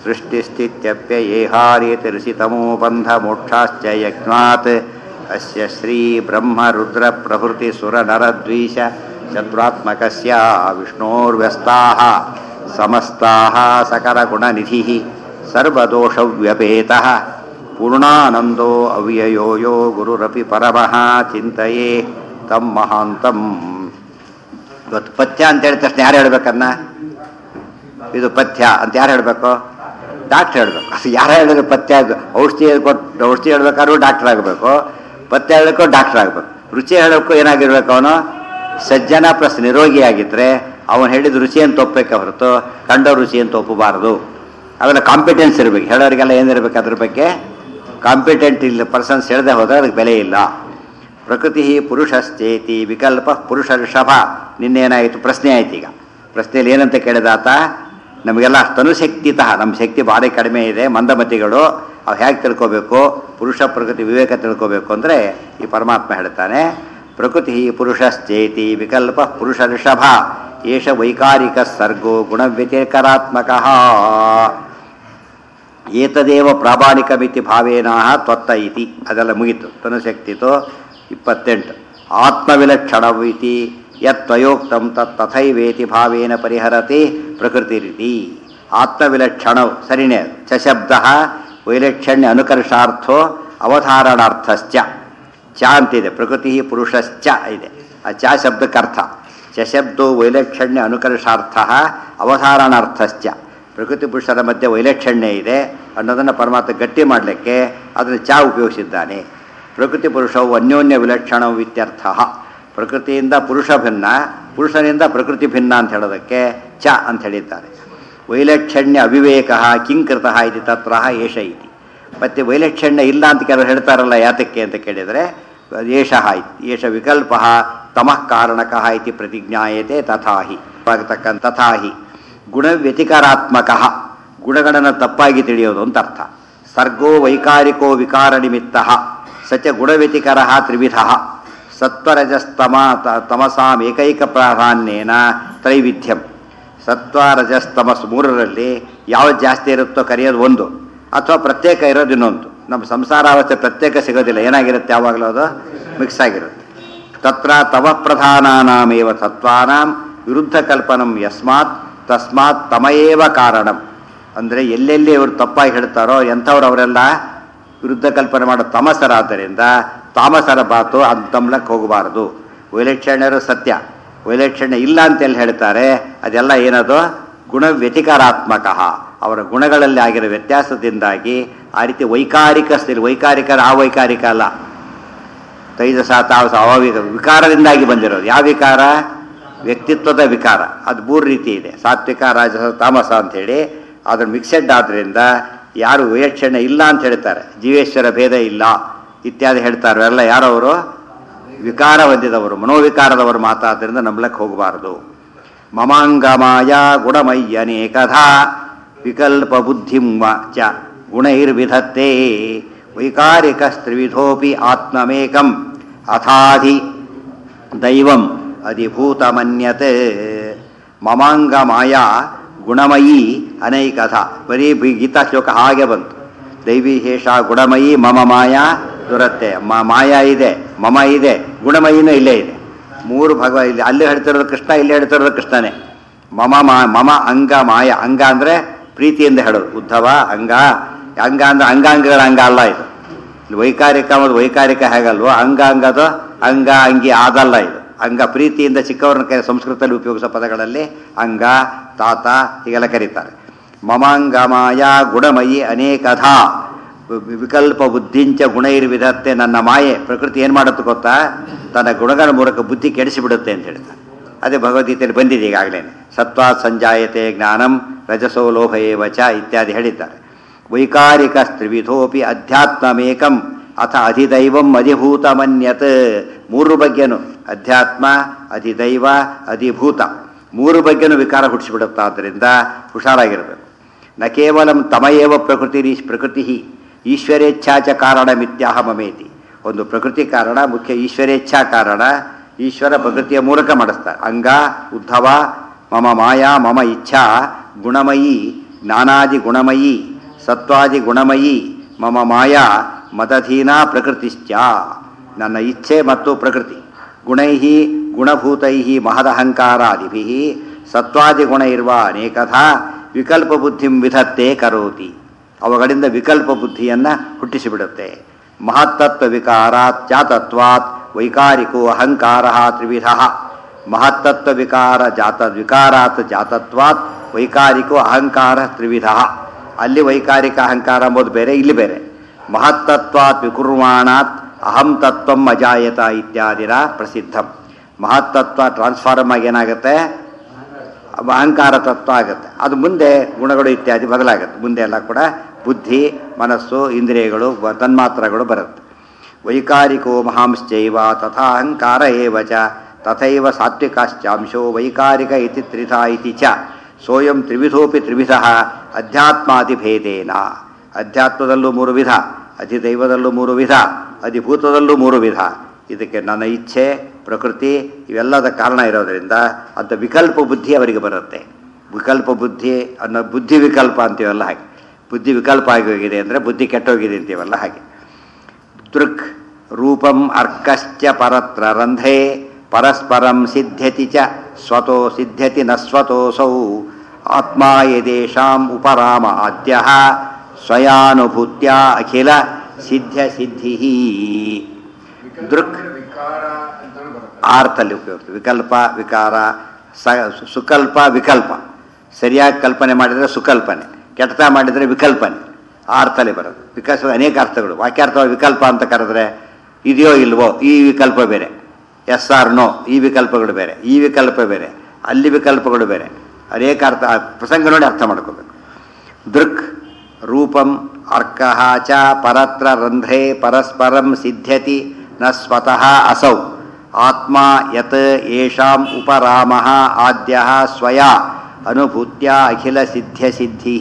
सृष्टिस्थित्यप्ययेहार्यतिर्षितमो बन्धमोक्षाश्च यज्ञात् अस्य श्रीब्रह्मरुद्रप्रभृतिसुरनरद्वीष चतुरात्मकस्य विष्णोर्व्यस्ताः समस्ताः सकलगुणनिधिः सर्वदोषव्यपेतः पूर्णानन्दो अव्ययो यो गुरुरपि परमः ಚಿಂತೆಯೇ ತಮ್ಮ ಮಹಾಂತಂ ಇವತ್ತು ಪಥ್ಯ ಅಂತ ಹೇಳಿದ ತಕ್ಷಣ ಯಾರು ಹೇಳ್ಬೇಕನ್ನ ಇದು ಪಥ್ಯ ಅಂತ ಯಾರು ಹೇಳಬೇಕು ಡಾಕ್ಟ್ರ್ ಹೇಳಬೇಕು ಅದು ಯಾರು ಹೇಳಿದ್ರೆ ಪಥ್ಯ ಅದು ಔಷಧಿ ಕೊಟ್ಟು ಔಷಧಿ ಹೇಳ್ಬೇಕಾದ್ರೂ ಡಾಕ್ಟರ್ ಆಗಬೇಕು ಪಥ್ಯ ಹೇಳಬೇಕು ಡಾಕ್ಟರ್ ಆಗಬೇಕು ರುಚಿ ಹೇಳೋಕ್ಕೂ ಏನಾಗಿರ್ಬೇಕು ಅವನು ಸಜ್ಜನ ಪ್ಲಸ್ ನಿರೋಗಿಯಾಗಿದ್ದರೆ ಅವನು ಹೇಳಿದ ರುಚಿ ಅಂತ ಒಪ್ಪಬೇಕೆ ಹೊರತು ಕಂಡ ರುಚಿ ಅಂತ ಒಪ್ಪಬಾರದು ಅವೆಲ್ಲ ಕಾಂಪಿಟೆನ್ಸ್ ಇರಬೇಕು ಹೇಳೋರಿಗೆಲ್ಲ ಏನಿರ್ಬೇಕು ಅದ್ರ ಬಗ್ಗೆ ಕಾಂಪಿಟೆಂಟ್ ಇಲ್ಲ ಪರ್ಸನ್ಸ್ ಹೇಳದೆ ಹೋದರೆ ಅದಕ್ಕೆ ಬೆಲೆ ಇಲ್ಲ ಪ್ರಕೃತಿ ಪುರುಷಶ್ಚೇತಿ ವಿಕಲ್ಪ ಪುರುಷ ಋಷಭ ನಿನ್ನೇನಾಯಿತು ಪ್ರಶ್ನೆ ಆಯ್ತು ಈಗ ಪ್ರಶ್ನೆಯಲ್ಲಿ ಏನಂತ ಕೇಳಿದಾತ ನಮಗೆಲ್ಲ ತನುಶಕ್ತಿತಃ ನಮ್ಮ ಶಕ್ತಿ ಭಾರಿ ಕಡಿಮೆ ಇದೆ ಮಂದಮತಿಗಳು ಅವು ಹೇಗೆ ತಿಳ್ಕೋಬೇಕು ಪುರುಷ ಪ್ರಕೃತಿ ವಿವೇಕ ತಿಳ್ಕೋಬೇಕು ಅಂದರೆ ಈ ಪರಮಾತ್ಮ ಹೇಳ್ತಾನೆ ಪ್ರಕೃತಿ ಪುರುಷಶ್ಚೇತಿ ವಿಕಲ್ಪ ಪುರುಷ ಋಷಭ ಏಷ ವೈಕಾರಿಕ ಸರ್ಗೋ ಗುಣವ್ಯತಿಕರಾತ್ಮಕ ಏತದೇವ ಪ್ರಾಮಾಣಿಕಮಿತಿ ಭಾವೇನಾಹ ತ್ವತ್ತ ಇತಿ ಅದೆಲ್ಲ ಮುಗೀತು ತನುಶಕ್ತಿತು ಇಪ್ಪತ್ತೆಂಟು ಆತ್ಮವಿಲಕ್ಷಣವಿತಿ ಯತ್ವಯೋಕ್ತಂ ತತ್ ತಥೈವೇತಿ ಭಾವೇನ ಪರಿಹರತಿ ಪ್ರಕೃತಿರಿತಿ ಆತ್ಮವಿಲಕ್ಷಣ ಸರಿನೇ ಚಶಬ್ದ ವೈಲಕ್ಷಣ್ಯ ಅನುಕರ್ಷಾರ್ಥೋ ಅವಧಾರಣಾರ್ಥಶ್ಚ ಚ ಅಂತಿದೆ ಪ್ರಕೃತಿ ಪುರುಷಶ್ಚ ಇದೆ ಆ ಚ ಶಬ್ದಕ್ಕೆ ಅರ್ಥ ಚಶಬ್ದೋ ವೈಲಕ್ಷಣ್ಯ ಅನುಕರ್ಷಾರ್ಥ ಅವಧಾರಣಾರ್ಥಶ್ಚ ಪ್ರಕೃತಿ ಪುರುಷರ ಮಧ್ಯೆ ವೈಲಕ್ಷಣ್ಯ ಇದೆ ಅನ್ನೋದನ್ನು ಪರಮಾತ್ಮ ಗಟ್ಟಿ ಮಾಡಲಿಕ್ಕೆ ಅದನ್ನು ಚಾ ಉಪಯೋಗಿಸಿದ್ದಾನೆ ಪ್ರಕೃತಿ ಪುರುಷವು ಅನ್ಯೋನ್ಯ ವಿಲಕ್ಷಣವು ಇತ್ಯರ್ಥ ಪ್ರಕೃತಿಯಿಂದ ಪುರುಷ ಭಿನ್ನ ಪುರುಷನಿಂದ ಪ್ರಕೃತಿ ಭಿನ್ನ ಅಂತ ಹೇಳೋದಕ್ಕೆ ಚ ಅಂತ ಹೇಳಿದ್ದಾರೆ ವೈಲಕ್ಷಣ್ಯ ಅವಿವೇಕ ಕಿಂಕೃತ ಇದು ತತ್ರ ಏಷ ಇತಿ ಮತ್ತು ವೈಲಕ್ಷಣ್ಯ ಇಲ್ಲ ಅಂತ ಕೆಲವರು ಹೇಳ್ತಾರಲ್ಲ ಯಾತಕ್ಕೆ ಅಂತ ಕೇಳಿದರೆ ಏಷ ಏಷ ವಿಕಲ್ಪ ತಮಃ ಕಾರಣಕ ಇತಿ ಪ್ರತಿಜ್ಞಾಯತೆ ತಥಾಹಿ ಆಗತಕ್ಕಂಥ ತಥಾಹಿ ಗುಣವ್ಯತಿಕಾರಾತ್ಮಕ ಗುಣಗಳನ್ನು ತಪ್ಪಾಗಿ ತಿಳಿಯೋದು ಅಂತ ಅರ್ಥ ಸರ್ಗೋ ವೈಕಾರಿಕೋ ವಿಕಾರ ನಿಮಿತ್ತ ಸಚ ಗುಣವ್ಯತಿಕರ ತ್ರಿವಿಧ ಸತ್ವರಜಸ್ತಮ ತಮಸಾಂ ಏಕೈಕ ಪ್ರಾಧಾನ್ಯೇನ ತ್ರೈವಿಧ್ಯಂ ಸತ್ವರಜಸ್ತಮಸ್ ಮೂರರಲ್ಲಿ ಯಾವ್ದು ಜಾಸ್ತಿ ಇರುತ್ತೋ ಕರೆಯೋದು ಒಂದು ಅಥವಾ ಪ್ರತ್ಯೇಕ ಇರೋದು ಇನ್ನೊಂದು ನಮ್ಮ ಸಂಸಾರಾವಸ್ಥೆ ಪ್ರತ್ಯೇಕ ಸಿಗೋದಿಲ್ಲ ಏನಾಗಿರುತ್ತೆ ಯಾವಾಗಲೂ ಅದು ಮಿಕ್ಸ್ ಆಗಿರುತ್ತೆ ತತ್ರ ತವ ಪ್ರಧಾನಾನಾಮೇವ ತತ್ವಾನಾಂ ವಿರುದ್ಧ ಕಲ್ಪನಂ ಯಸ್ಮಾತ್ ತಸ್ಮಾತ್ ತಮಯೇವ ಕಾರಣಂ ಅಂದರೆ ಎಲ್ಲೆಲ್ಲಿ ಇವರು ತಪ್ಪಾಗಿ ಹೇಳ್ತಾರೋ ಎಂಥವ್ರು ಅವರೆಲ್ಲ ವಿರುದ್ಧ ಕಲ್ಪನೆ ಮಾಡೋ ತಮಸರಾದ್ದರಿಂದ ತಾಮಸರ ಬಾತು ಅದು ತಮ್ಮಲಕ್ಕೆ ಹೋಗಬಾರದು ವೈಲಕ್ಷಣ್ಯರು ಸತ್ಯ ವೈಲಕ್ಷಣ್ಯ ಇಲ್ಲ ಅಂತೆಲ್ಲ ಹೇಳ್ತಾರೆ ಅದೆಲ್ಲ ಏನದು ಗುಣ ವ್ಯತಿಕಾರಾತ್ಮಕ ಅವರ ಗುಣಗಳಲ್ಲಿ ಆಗಿರೋ ವ್ಯತ್ಯಾಸದಿಂದಾಗಿ ಆ ರೀತಿ ವೈಕಾರಿಕ ಸ್ಥಿತಿ ವೈಕಾರಿಕರ ಆ ವೈಕಾರಿಕ ಅಲ್ಲ ತೈಜಸ ತಾವಸ ಅವಿಕ ವಿಕಾರದಿಂದಾಗಿ ಬಂದಿರೋದು ಯಾವ ವಿಕಾರ ವ್ಯಕ್ತಿತ್ವದ ವಿಕಾರ ಅದು ಮೂರು ರೀತಿ ಇದೆ ಸಾತ್ವಿಕ ರಾಜಸ ತಾಮಸ ಅಂಥೇಳಿ ಅದ್ರ ಮಿಕ್ಸೆಡ್ ಆದ್ದರಿಂದ ಯಾರು ವಿಲಕ್ಷಣ ಇಲ್ಲ ಅಂತ ಹೇಳ್ತಾರೆ ಜೀವೇಶ್ವರ ಭೇದ ಇಲ್ಲ ಇತ್ಯಾದಿ ಹೇಳ್ತಾರೆ ಎಲ್ಲ ಯಾರವರು ವಿಕಾರ ಹೊಂದಿದವರು ಮನೋವಿಕಾರದವರು ಮಾತಾದ್ದರಿಂದ ನಂಬಲಕ್ಕೆ ಹೋಗಬಾರದು ಮಮಾಂಗಮಾಯ ಗುಣಮಯ್ಯನೇಕಧಾ ವಿಕಲ್ಪ ಬುದ್ಧಿಂ ಚ ಗುಣೈರ್ವಿಧತ್ತೆ ವೈಕಾರಿಕ ಸ್ತ್ರಿವಿಧೋಪಿ ಆತ್ಮಮೇಕಂ ಅಥಾಧಿ ದೈವಂ ಅಧಿಭೂತಮನ್ಯತೆ ಮಮಾಂಗ ಮಾಯಾ ಗುಣಮಯಿ ಅನೈಕಥ ಬರೀ ಬಿ- ಗೀತಾ ಶ್ಲೋಕ ಹಾಗೆ ಬಂತು ದೈವಿ ಶೇಷ ಗುಣಮಯಿ ಮಮ ಮಾಯಾ ದುರತ್ತೆ ಮ ಮಾಯಾ ಇದೆ ಮಮ ಇದೆ ಗುಣಮಯಿನೂ ಇಲ್ಲೇ ಇದೆ ಮೂರು ಭಗವ ಇಲ್ಲಿ ಅಲ್ಲಿ ಹೇಳ್ತಿರೋದು ಕೃಷ್ಣ ಇಲ್ಲಿ ಹೇಳ್ತಿರೋದು ಕೃಷ್ಣನೇ ಮಮ ಮಾ ಮಮ ಅಂಗ ಮಾಯ ಅಂಗ ಅಂದರೆ ಪ್ರೀತಿಯಿಂದ ಹೇಳೋದು ಉದ್ಧವ ಅಂಗ ಅಂಗ ಅಂದ್ರೆ ಅಂಗಾಂಗಗಳ ಅಂಗ ಅಲ್ಲ ಇದು ಇಲ್ಲಿ ವೈಕಾರಿಕ ಮತ್ತು ವೈಕಾರಿಕ ಹೇಗಲ್ವೋ ಅಂಗ ಅಂಗದು ಅಂಗ ಅಂಗಿ ಆದಲ್ಲ ಇದು ಅಂಗ ಪ್ರೀತಿಯಿಂದ ಚಿಕ್ಕವ್ರನ್ನ ಕೈ ಸಂಸ್ಕೃತದಲ್ಲಿ ಉಪಯೋಗಿಸೋ ಪದಗಳಲ್ಲಿ ಅಂಗ ತಾತ ಹೀಗೆಲ್ಲ ಕರೀತಾರೆ ಮಮಾಂಗ ಮಾಯಾ ಗುಣಮಯಿ ಅನೇಕಧಾ ವಿ- ವಿಕಲ್ಪ ಬುದ್ಧಿಂಚ ಗುಣೈರ್ವಿಧತ್ತೆ ನನ್ನ ಮಾಯೆ ಪ್ರಕೃತಿ ಏನು ಮಾಡುತ್ತೆ ಗೊತ್ತಾ ತನ್ನ ಗುಣಗಳ ಮೂಲಕ ಬುದ್ಧಿ ಕೆಡಿಸಿಬಿಡುತ್ತೆ ಅಂತ ಹೇಳ್ತಾರೆ ಅದೇ ಭಗವದ್ಗೀತೆಯಲ್ಲಿ ಬಂದಿದೆ ಈಗಾಗಲೇ ಸತ್ವಾ ಸಂಜಾಯತೆ ಜ್ಞಾನಂ ರಜಸೋ ಲೋಭ ಏವ ಚ ಇತ್ಯಾದಿ ಹೇಳಿದ್ದಾರೆ ವೈಕಾರಿಕ ಸ್ತ್ರಿವಿಧೋಪಿ ಅಧ್ಯಾತ್ಮಮೇಕಂ ಅಥ ಅಧಿದೈವಂ ಅಧಿಭೂತಮನ್ಯತ್ ಮೂರು ಬಗ್ಗೆನು ಅಧ್ಯಾತ್ಮ ಅಧಿದೈವ ಅಧಿಭೂತ ಮೂರು ಬಗ್ಗೆನೂ ವಿಕಾರ ಹುಟ್ಟಿಸಿಬಿಡುತ್ತಾ ಆದ್ದರಿಂದ ಹುಷಾರಾಗಿರಬೇಕು ನ ಕೇವಲಂ ತಮಯೇವ ಪ್ರಕೃತಿ ಪ್ರಕೃತಿ ಈಶ್ವರೇಚ್ಛಾ ಚ ಕಾರಣ ಮಿಥ್ಯಾಹ ಮಮೇತಿ ಒಂದು ಪ್ರಕೃತಿ ಕಾರಣ ಮುಖ್ಯ ಈಶ್ವರೇಚ್ಛಾ ಕಾರಣ ಈಶ್ವರ ಪ್ರಕೃತಿಯ ಮೂಲಕ ಮಾಡಿಸ್ತಾರೆ ಅಂಗ ಉದ್ಧವ ಮಮ ಮಾಯಾ ಮಮ ಇಚ್ಛಾ ಗುಣಮಯಿ ಜ್ಞಾನಾದಿ ಗುಣಮಯಿ ಸತ್ವಾದಿ ಗುಣಮಯಿ ಮಮ ಮಾಯಾ ಮದಧೀನ ಪ್ರಕೃತಿಶ್ಚ ನನ್ನ ಇಚ್ಛೆ ಮತ್ತು ಪ್ರಕೃತಿ ಗುಣೈ ಗುಣಭೂತೈ ಮಹದಹಂಕಾರಾದಿಭಿ ಸತ್ವಾದಿ ಗುಣ ಇರುವ ಅನೇಕಥಾ ವಿಕಲ್ಪ ಬುದ್ಧಿಂ ವಿಧತ್ತೆ ಕರೋತಿ ಅವುಗಳಿಂದ ವಿಕಲ್ಪ ಬುದ್ಧಿಯನ್ನು ಹುಟ್ಟಿಸಿಬಿಡುತ್ತೆ ಮಹತ್ತತ್ವ ವಿಕಾರಾತ್ ಜಾತತ್ವಾತ್ ವೈಕಾರಿಕೋ ಅಹಂಕಾರ ತ್ರಿವಿಧ ಮಹತ್ತತ್ವ ವಿಕಾರ ಜಾತ ವಿಕಾರಾತ್ ಜಾತತ್ವಾತ್ ವೈಕಾರಿಕೋ ಅಹಂಕಾರ ತ್ರಿವಿಧ ಅಲ್ಲಿ ವೈಕಾರಿಕ ಅಹಂಕಾರ ಎಂಬುದು ಬೇರೆ ಇಲ್ಲಿ ಬೇರೆ ಮಹತ್ತತ್ವಾತ್ ವಿಕುರ್ವಾಣಾತ್ ಅಹಂ ತತ್ವಂ ಅಜಾಯತ ಇತ್ಯಾದಿರ ಪ್ರಸಿದ್ಧಂ ಮಹತ್ತತ್ವ ಟ್ರಾನ್ಸ್ಫಾರ್ಮ್ ಆಗಿ ಏನಾಗುತ್ತೆ ಅಹಂಕಾರ ತತ್ವ ಆಗುತ್ತೆ ಅದು ಮುಂದೆ ಗುಣಗಳು ಇತ್ಯಾದಿ ಬದಲಾಗುತ್ತೆ ಮುಂದೆ ಎಲ್ಲ ಕೂಡ ಬುದ್ಧಿ ಮನಸ್ಸು ಇಂದ್ರಿಯಗಳು ಬ- ತನ್ಮಾತ್ರಗಳು ಬರುತ್ತೆ ವೈಕಾರಿಕೋ ಮಹಾಂಶ್ಚೈವ ತಥಾ ಅಹಂಕಾರ ಏವ ಚ ತಥೈವ ಸಾತ್ವಿಕಾಶ್ಚಾಂಶೋ ವೈಕಾರಿಕ ಇತಿ ತ್ರಿಧ ಇತಿ ಚ ಸೋಯಂ ತ್ರಿವಿಧೋಪಿ ತ್ರಿವಿಧ ಅಧ್ಯಾತ್ಮಾದಿಭೇದೇನ ಅಧ್ಯಾತ್ಮದಲ್ಲೂ ಮೂರು ವಿಧ ಅಧಿದೈವದಲ್ಲೂ ಮೂರು ವಿಧ ಅಧಿಭೂತದಲ್ಲೂ ಮೂರು ವಿಧ ಇದಕ್ಕೆ ನನ್ನ ಇಚ್ಛೆ ಪ್ರಕೃತಿ ಇವೆಲ್ಲದ ಕಾರಣ ಇರೋದರಿಂದ ಅಂತ ವಿಕಲ್ಪ ಬುದ್ಧಿ ಅವರಿಗೆ ಬರುತ್ತೆ ವಿಕಲ್ಪ ಬುದ್ಧಿ ಅನ್ನೋ ಬುದ್ಧಿ ವಿಕಲ್ಪ ಅಂತೀವಲ್ಲ ಹಾಗೆ ಬುದ್ಧಿ ವಿಕಲ್ಪ ಆಗಿ ಹೋಗಿದೆ ಅಂದರೆ ಬುದ್ಧಿ ಕೆಟ್ಟೋಗಿದೆ ಅಂತೀವಲ್ಲ ಹಾಗೆ ದೃಕ್ ರೂಪಂ ಅರ್ಕಶ್ಚ ಪರತ್ರ ರಂಧ್ರೇ ಪರಸ್ಪರಂ ಸಿದ್ಧ್ಯತಿ ಚ ಸ್ವತೋ ಸಿದ್ಧ್ಯತಿ ನ ಸ್ವತೋಸೌ ಆತ್ಮ ಯದೇಶಾಂ ಉಪರಾಮ ಆದ್ಯ ಸ್ವಯಾನುಭೂತ್ಯ ಅಖಿಲ ಸಿದ್ಧ ಸಿದ್ಧಿ ದೃಕ್ ವಿಕಾರ ಅಂತಾನು ಬರುತ್ತೆ ಆರ್ತಲ್ಲಿ ಉಪಯೋಗಿಸ್ತೀವಿ ವಿಕಲ್ಪ ವಿಕಾರ ಸ ಸುಕಲ್ಪ ವಿಕಲ್ಪ ಸರಿಯಾಗಿ ಕಲ್ಪನೆ ಮಾಡಿದರೆ ಸುಕಲ್ಪನೆ ಕೆಟ್ಟತ ಮಾಡಿದರೆ ವಿಕಲ್ಪನೆ ಆ ಅರ್ಥದಲ್ಲಿ ಬರೋದು ವಿಕಾಸ ಅನೇಕ ಅರ್ಥಗಳು ವಾಕ್ಯಾರ್ಥ ವಿಕಲ್ಪ ಅಂತ ಕರೆದ್ರೆ ಇದೆಯೋ ಇಲ್ವೋ ಈ ವಿಕಲ್ಪ ಬೇರೆ ಎಸ್ ಆರ್ ನೋ ಈ ವಿಕಲ್ಪಗಳು ಬೇರೆ ಈ ವಿಕಲ್ಪ ಬೇರೆ ಅಲ್ಲಿ ವಿಕಲ್ಪಗಳು ಬೇರೆ ಅನೇಕ ಅರ್ಥ ಆ ಪ್ರಸಂಗ ನೋಡಿ ಅರ್ಥ ಮಾಡ್ಕೋಬೇಕು ದೃಕ್ ರೂಪಂ ಅರ್ಕಃ ಚ ಪರತ್ರ ರಂಧ್ರೇ ಪರಸ್ಪರಂ ಸಿದ್ಧ್ಯತಿ ನ ಸ್ವತಃ ಅಸೌ ಆತ್ಮ ಯತ್ ಯೇಷಾಂ ಉಪರಾಮ ಆದ್ಯ ಸ್ವಯ ಅನುಭೂತ್ಯ ಅಖಿಲ ಸಿದ್ಧ್ಯ ಸಿದ್ಧಿ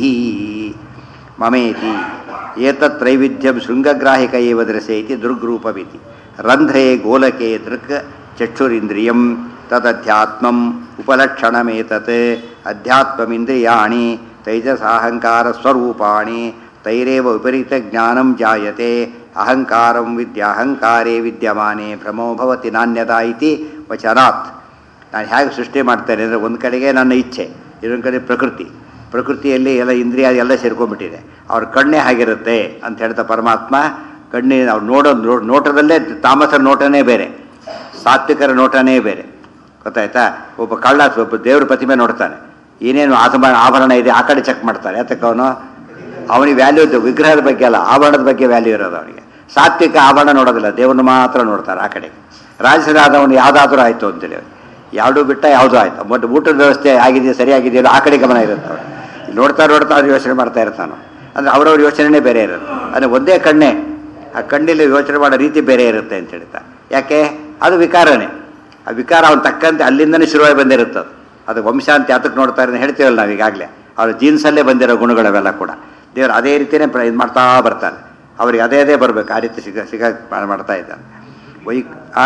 ಮಮೇತಿ ಏತತ್ರೈವಿಧ್ಯಂ ಶೃಂಗಗ್ರಾಹಿಕ ಏವ ದೃಶೆ ಇತಿ ದೃಗ್ರೂಪಮಿತಿ ರಂಧ್ರೇ ಗೋಲಕೆ ದೃಕ್ ಚಕ್ಷುರಿಂದ್ರಿಯಂ ತದಧ್ಯಾತ್ಮಂ ಉಪಲಕ್ಷಣಮೇತತ್ ಅಧ್ಯಾತ್ಮಮಿಂದ್ರಿಯಾಣಿ ತೈಜಸಾಹಂಕಾರ ಸ್ವರೂಪಾಣಿ ತೈರೇವ ವಿಪರೀತ ಜ್ಞಾನಂ ಜಾಯತೆ ಅಹಂಕಾರಂ ವಿದ್ಯಾಹಂಕಾರೇ ವಿದ್ಯಮಾನೆ ಭ್ರಮೋ ಭವತಿ ನಾಣ್ಯತಾ ಇತಿ ವಚನಾತ್ ನಾನು ಹೇಗೆ ಸೃಷ್ಟಿ ಮಾಡ್ತೇನೆ ಅಂದರೆ ಒಂದು ಕಡೆಗೆ ನನ್ನ ಇಚ್ಛೆ ಇನ್ನೊಂದು ಕಡೆ ಪ್ರಕೃತಿ ಪ್ರಕೃತಿಯಲ್ಲಿ ಎಲ್ಲ ಇಂದ್ರಿಯ ಎಲ್ಲ ಸೇರ್ಕೊಂಡ್ಬಿಟ್ಟಿದೆ ಅವ್ರ ಕಣ್ಣೇ ಹಾಗಿರುತ್ತೆ ಅಂತ ಹೇಳ್ತಾ ಪರಮಾತ್ಮ ಕಣ್ಣಿನ ಅವ್ರು ನೋಡೋ ನೋ- ನೋಟದಲ್ಲೇ ತಾಮಸರ ನೋಟನೇ ಬೇರೆ ಸಾತ್ವಿಕರ ನೋಟನೇ ಬೇರೆ ಗೊತ್ತಾಯ್ತಾ ಒಬ್ಬ ಕಳ್ಳ ಒಬ್ಬ ದೇವ್ರ ಪ್ರತಿಮೆ ನೋಡ್ತಾನೆ ಏನೇನು ಆಸಮ ಆಭರಣ ಇದೆ ಆ ಕಡೆ ಚೆಕ್ ಮಾಡ್ತಾನೆ ಯಾತಕ್ಕೆ ಅವನು ಅವನಿಗೆ ವ್ಯಾಲ್ಯೂ ಇದ್ದು ವಿಗ್ರಹದ ಬಗ್ಗೆ ಅಲ್ಲ ಆಭರಣದ ಬಗ್ಗೆ ವ್ಯಾಲ್ಯೂ ಇರೋದು ಅವನಿಗೆ ಸಾತ್ವಿಕ ಆಭರಣ ನೋಡೋದಿಲ್ಲ ದೇವ್ರನ್ನ ಮಾತ್ರ ನೋಡ್ತಾರೆ ಆ ಕಡೆ ರಾಜಸರಾದವನು ಯಾವುದಾದ್ರೂ ಆಯಿತು ಅಂತೇಳಿ ಯಾವುದೂ ಬಿಟ್ಟ ಯಾವುದೂ ಆಯಿತು ಬಟ್ ಊಟದ ವ್ಯವಸ್ಥೆ ಆಗಿದೆಯಾ ಸರಿಯಾಗಿದೆಯಲ್ಲ ಆ ಕಡೆ ಗಮನ ಇರುತ್ತೆ ಅವ್ರು ನೋಡ್ತಾ ನೋಡ್ತಾ ಅವ್ರು ಯೋಚನೆ ಮಾಡ್ತಾ ಇರ್ತಾನೆ ಅಂದರೆ ಅವ್ರವ್ರ ಯೋಚನೆನೇ ಬೇರೆ ಇರುತ್ತೆ ಅಂದರೆ ಒಂದೇ ಕಣ್ಣೇ ಆ ಕಣ್ಣಲ್ಲಿ ಯೋಚನೆ ಮಾಡೋ ರೀತಿ ಬೇರೆ ಇರುತ್ತೆ ಅಂತ ಹೇಳ್ತಾ ಯಾಕೆ ಅದು ವಿಕಾರನೇ ಆ ವಿಕಾರ ಅವ್ನು ತಕ್ಕಂತೆ ಅಲ್ಲಿಂದನೇ ಶುರುವಾಗಿ ಬಂದಿರುತ್ತೆ ಅದು ಅದು ವಂಶಾಂತಿ ಯಾತಕ್ಕೆ ನೋಡ್ತಾರೆ ಅಂತ ಹೇಳ್ತೀವಲ್ಲ ನಾವು ಈಗಾಗಲೇ ಅವ್ರ ಜೀನ್ಸಲ್ಲೇ ಬಂದಿರೋ ಗುಣಗಳವೆಲ್ಲ ಕೂಡ ದೇವರು ಅದೇ ರೀತಿಯೇ ಪ್ರ ಇದು ಮಾಡ್ತಾ ಬರ್ತಾನೆ ಅವ್ರಿಗೆ ಅದೇ ಅದೇ ಬರಬೇಕು ಆ ರೀತಿ ಸಿಗ ಸಿಗ ಮಾಡ್ತಾ ಇದ್ದಾನೆ ವೈ ಆ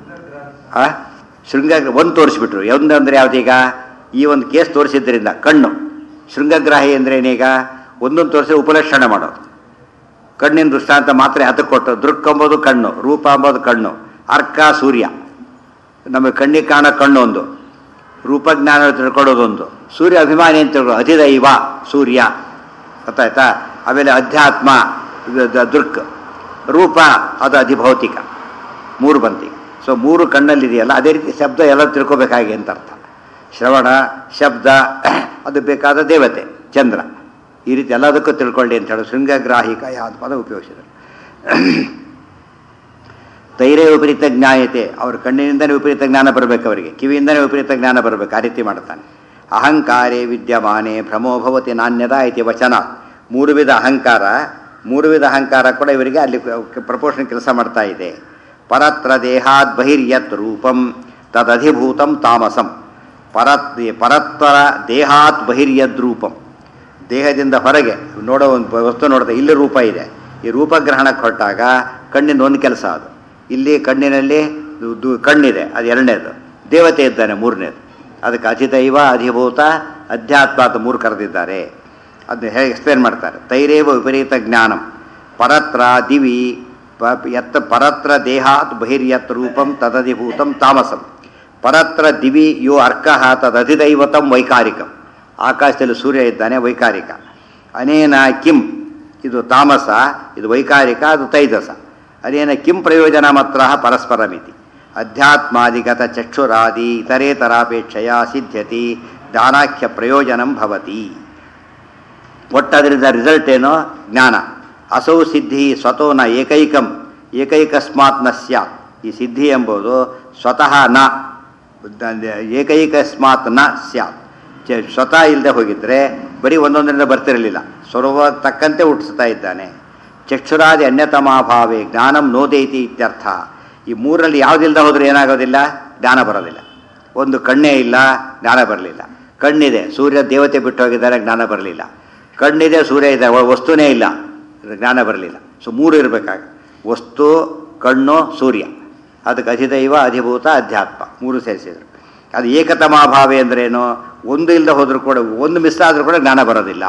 ಆ ಶೃಂಗ ಒಂದು ತೋರಿಸ್ಬಿಟ್ರು ಒಂದು ಅಂದರೆ ಯಾವುದೀಗ ಈ ಒಂದು ಕೇಸ್ ತೋರಿಸಿದ್ರಿಂದ ಕಣ್ಣು ಶೃಂಗಗ್ರಾಹಿ ಅಂದ್ರೆ ಏನೀಗ ಒಂದೊಂದು ತೋರಿಸಿ ಉಪಲಕ್ಷಣೆ ಮಾಡೋದು ಕಣ್ಣಿನ ದೃಷ್ಟಾಂತ ಮಾತ್ರ ಅದಕ್ಕೆ ಕೊಟ್ಟು ದೃಕ್ ಎಂಬುದು ಕಣ್ಣು ರೂಪ ಎಂಬುದು ಕಣ್ಣು ಅರ್ಕ ಸೂರ್ಯ ನಮಗೆ ಕಣ್ಣಿಗೆ ಕಾಣೋ ಕಣ್ಣು ಒಂದು ರೂಪಜ್ಞಾನ ತಿಳ್ಕೊಳ್ಳೋದೊಂದು ಸೂರ್ಯ ಅಭಿಮಾನಿ ಅಂತ ತಿಳ್ಕೊಳ್ಳೋ ಅಧಿದೈವ ಸೂರ್ಯ ಗೊತ್ತಾಯ್ತಾ ಆಮೇಲೆ ಅಧ್ಯಾತ್ಮ ಇದು ದ- ದೃಕ್ ರೂಪ ಅದು ಅಧಿಭೌತಿಕ ಮೂರು ಬಂತಿ ಸೊ ಮೂರು ಕಣ್ಣಲ್ಲಿದೆಯಲ್ಲ ಅದೇ ರೀತಿ ಶಬ್ದ ಎಲ್ಲ ತಿಳ್ಕೊಬೇಕಾಗಿ ಅಂತ ಅರ್ಥ ಶ್ರವಣ ಶಬ್ದ ಅದು ಬೇಕಾದ ದೇವತೆ ಚಂದ್ರ ಈ ರೀತಿ ಎಲ್ಲದಕ್ಕೂ ತಿಳ್ಕೊಳ್ಳಿ ಅಂತ ಹೇಳಿ ಶೃಂಗಗ್ರಾಹಿಕ ಯಾವ್ದು ಪದ ಉಪಯೋಗಿಸಿದರು ತೈರೇ ವಿಪರೀತ ಜ್ಞಾಯತೆ ಅವ್ರ ಕಣ್ಣಿನಿಂದನೇ ವಿಪರೀತ ಜ್ಞಾನ ಬರಬೇಕು ಅವರಿಗೆ ಕಿವಿಯಿಂದನೇ ವಿಪರೀತ ಜ್ಞಾನ ಬರಬೇಕು ಆ ರೀತಿ ಮಾಡ್ತಾನೆ ಅಹಂಕಾರೇ ವಿದ್ಯಮಾನೆ ಭ್ರಮೋಭವತಿ ನಾಣ್ಯದ ಐತಿ ವಚನ ಮೂರು ವಿಧ ಅಹಂಕಾರ ಮೂರು ವಿಧ ಅಹಂಕಾರ ಕೂಡ ಇವರಿಗೆ ಅಲ್ಲಿ ಪ್ರಪೋರ್ಷನ್ ಕೆಲಸ ಮಾಡ್ತಾ ಇದೆ ಪರತ್ರ ದೇಹಾತ್ ಬಹಿರ್ಯತ್ ರೂಪಂ ತದಧಿಭೂತಂ ತಾಮಸಂ ಪರತ್ ಪರತ್ವರ ದೇಹಾತ್ ಬಹಿರ್ಯದ್ ರೂಪಂ ದೇಹದಿಂದ ಹೊರಗೆ ನೋಡೋ ಒಂದು ವಸ್ತು ನೋಡಿದೆ ಇಲ್ಲಿ ರೂಪ ಇದೆ ಈ ರೂಪಗ್ರಹಣಕ್ಕೆ ಹೊರಟಾಗ ಕಣ್ಣಿನ ಒಂದು ಕೆಲಸ ಅದು ಇಲ್ಲಿ ಕಣ್ಣಿನಲ್ಲಿ ದು- ದು- ಕಣ್ಣಿದೆ ಅದು ಎರಡನೇದು ದೇವತೆ ಇದ್ದಾನೆ ಮೂರನೇದು ಅದಕ್ಕೆ ಅಧಿದೈವ ಅಧಿಭೂತ ಅಧ್ಯಾತ್ಮ ಅಂತ ಮೂರು ಕರೆದಿದ್ದಾರೆ ಅದನ್ನ ಹೇಗೆ ಎಕ್ಸ್ಪ್ಲೇನ್ ಮಾಡ್ತಾರೆ ತೈರೇವ ವಿಪರೀತ ಜ್ಞಾನಂ ಪರತ್ರ ದಿವಿ ಪ- ಯತ್ ಪರತ್ರ ದೇಹಾತ್ ಬಹಿರ್ಯತ್ ರೂಪಂ ತದಧಿಭೂತಂ ತಾಮಸಂ ಪರತ್ರ ದಿವಿ ಯೋ ಅರ್ಕಃ ತದಧಿದೈವತಂ ವೈಕಾರಿಕಂ ಆಕಾಶದಲ್ಲಿ ಸೂರ್ಯ ಇದ್ದಾನೆ ವೈಕಾರಿಕ ಅನೇನ ಕಿಂ ಇದು ತಾಮಸ ಇದು ವೈಕಾರಿಕ ಅದು ತೈಜಸ ಅನೇನ ಕಿಂ ಪ್ರಯೋಜನ ಮಾತ್ರ ಪರಸ್ಪರಮಿತಿ ಅಧ್ಯಾತ್ಮಾದಿಗತ ಚಕ್ಷುರಾದಿ ಇತರೇತರಾಪೇಕ್ಷೆಯ ಸಿದ್ಧ್ಯತಿ ದಾನಾಖ್ಯ ಪ್ರಯೋಜನಂ ಭವತಿ ಒಟ್ಟದರಿಂದ ರಿಸಲ್ಟ್ ಏನು ಜ್ಞಾನ ಅಸೌ ಸಿದ್ಧಿ ಸ್ವತೋ ನ ಏಕೈಕಂ ಏಕೈಕಸ್ಮಾತ್ ನ ಸ್ಯಾತ್ ಈ ಸಿದ್ಧಿ ಎಂಬುದು ಸ್ವತಃ ನ ಏಕೈಕಸ್ಮಾತ್ ನ ಸ್ಯಾತ್ ಚ- ಸ್ವತಃ ಇಲ್ಲದೆ ಹೋಗಿದ್ರೆ ಬರೀ ಒಂದೊಂದರಿಂದ ಬರ್ತಿರಲಿಲ್ಲ ಸ್ವರೂಪ ತಕ್ಕಂತೆ ಹುಟ್ಟಿಸ್ತಾ ಇದ್ದಾನೆ ಚಕ್ಷುರಾದಿ ಅನ್ಯತಮಾಭಾವೇ ಜ್ಞಾನಂ ನೋದೈತಿ ಇತ್ಯರ್ಥ ಈ ಮೂರಲ್ಲಿ ಯಾವುದಿಲ್ಲದೆ ಹೋದ್ರೆ ಏನಾಗೋದಿಲ್ಲ ಜ್ಞಾನ ಬರೋದಿಲ್ಲ ಒಂದು ಕಣ್ಣೇ ಇಲ್ಲ ಜ್ಞಾನ ಬರಲಿಲ್ಲ ಕಣ್ಣಿದೆ ಸೂರ್ಯ ದೇವತೆ ಬಿಟ್ಟು ಹೋಗಿದ್ದಾರೆ ಜ್ಞಾನ ಬರಲಿಲ್ಲ ಕಣ್ಣಿದೆ ಸೂರ್ಯ ಇದೆ ವ- ವಸ್ತುನೇ ಇಲ್ಲ ಜ್ಞಾನ ಬರಲಿಲ್ಲ ಸೊ ಮೂರು ಇರಬೇಕಾಗ ವಸ್ತು ಕಣ್ಣು ಸೂರ್ಯ ಅದಕ್ಕೆ ಅಧಿದೈವ ಅಧಿಭೂತ ಅಧ್ಯಾತ್ಮ ಮೂರು ಸೇರಿಸಿದ್ರು ಅದು ಏಕತಮಾಭಾವೆ ಅಂದ್ರೇನು ಒಂದು ಇಲ್ಲದೆ ಹೋದರೂ ಕೂಡ ಒಂದು ಮಿಸ್ ಆದರೂ ಕೂಡ ಜ್ಞಾನ ಬರೋದಿಲ್ಲ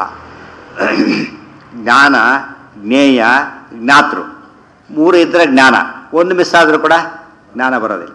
ಜ್ಞಾನ ಜ್ಞೇಯ ಜ್ಞಾತೃ ಮೂರು ಇದ್ದರೆ ಜ್ಞಾನ ಒಂದು ಮಿಸ್ ಆದರೂ ಕೂಡ ಜ್ಞಾನ ಬರೋದಿಲ್ಲ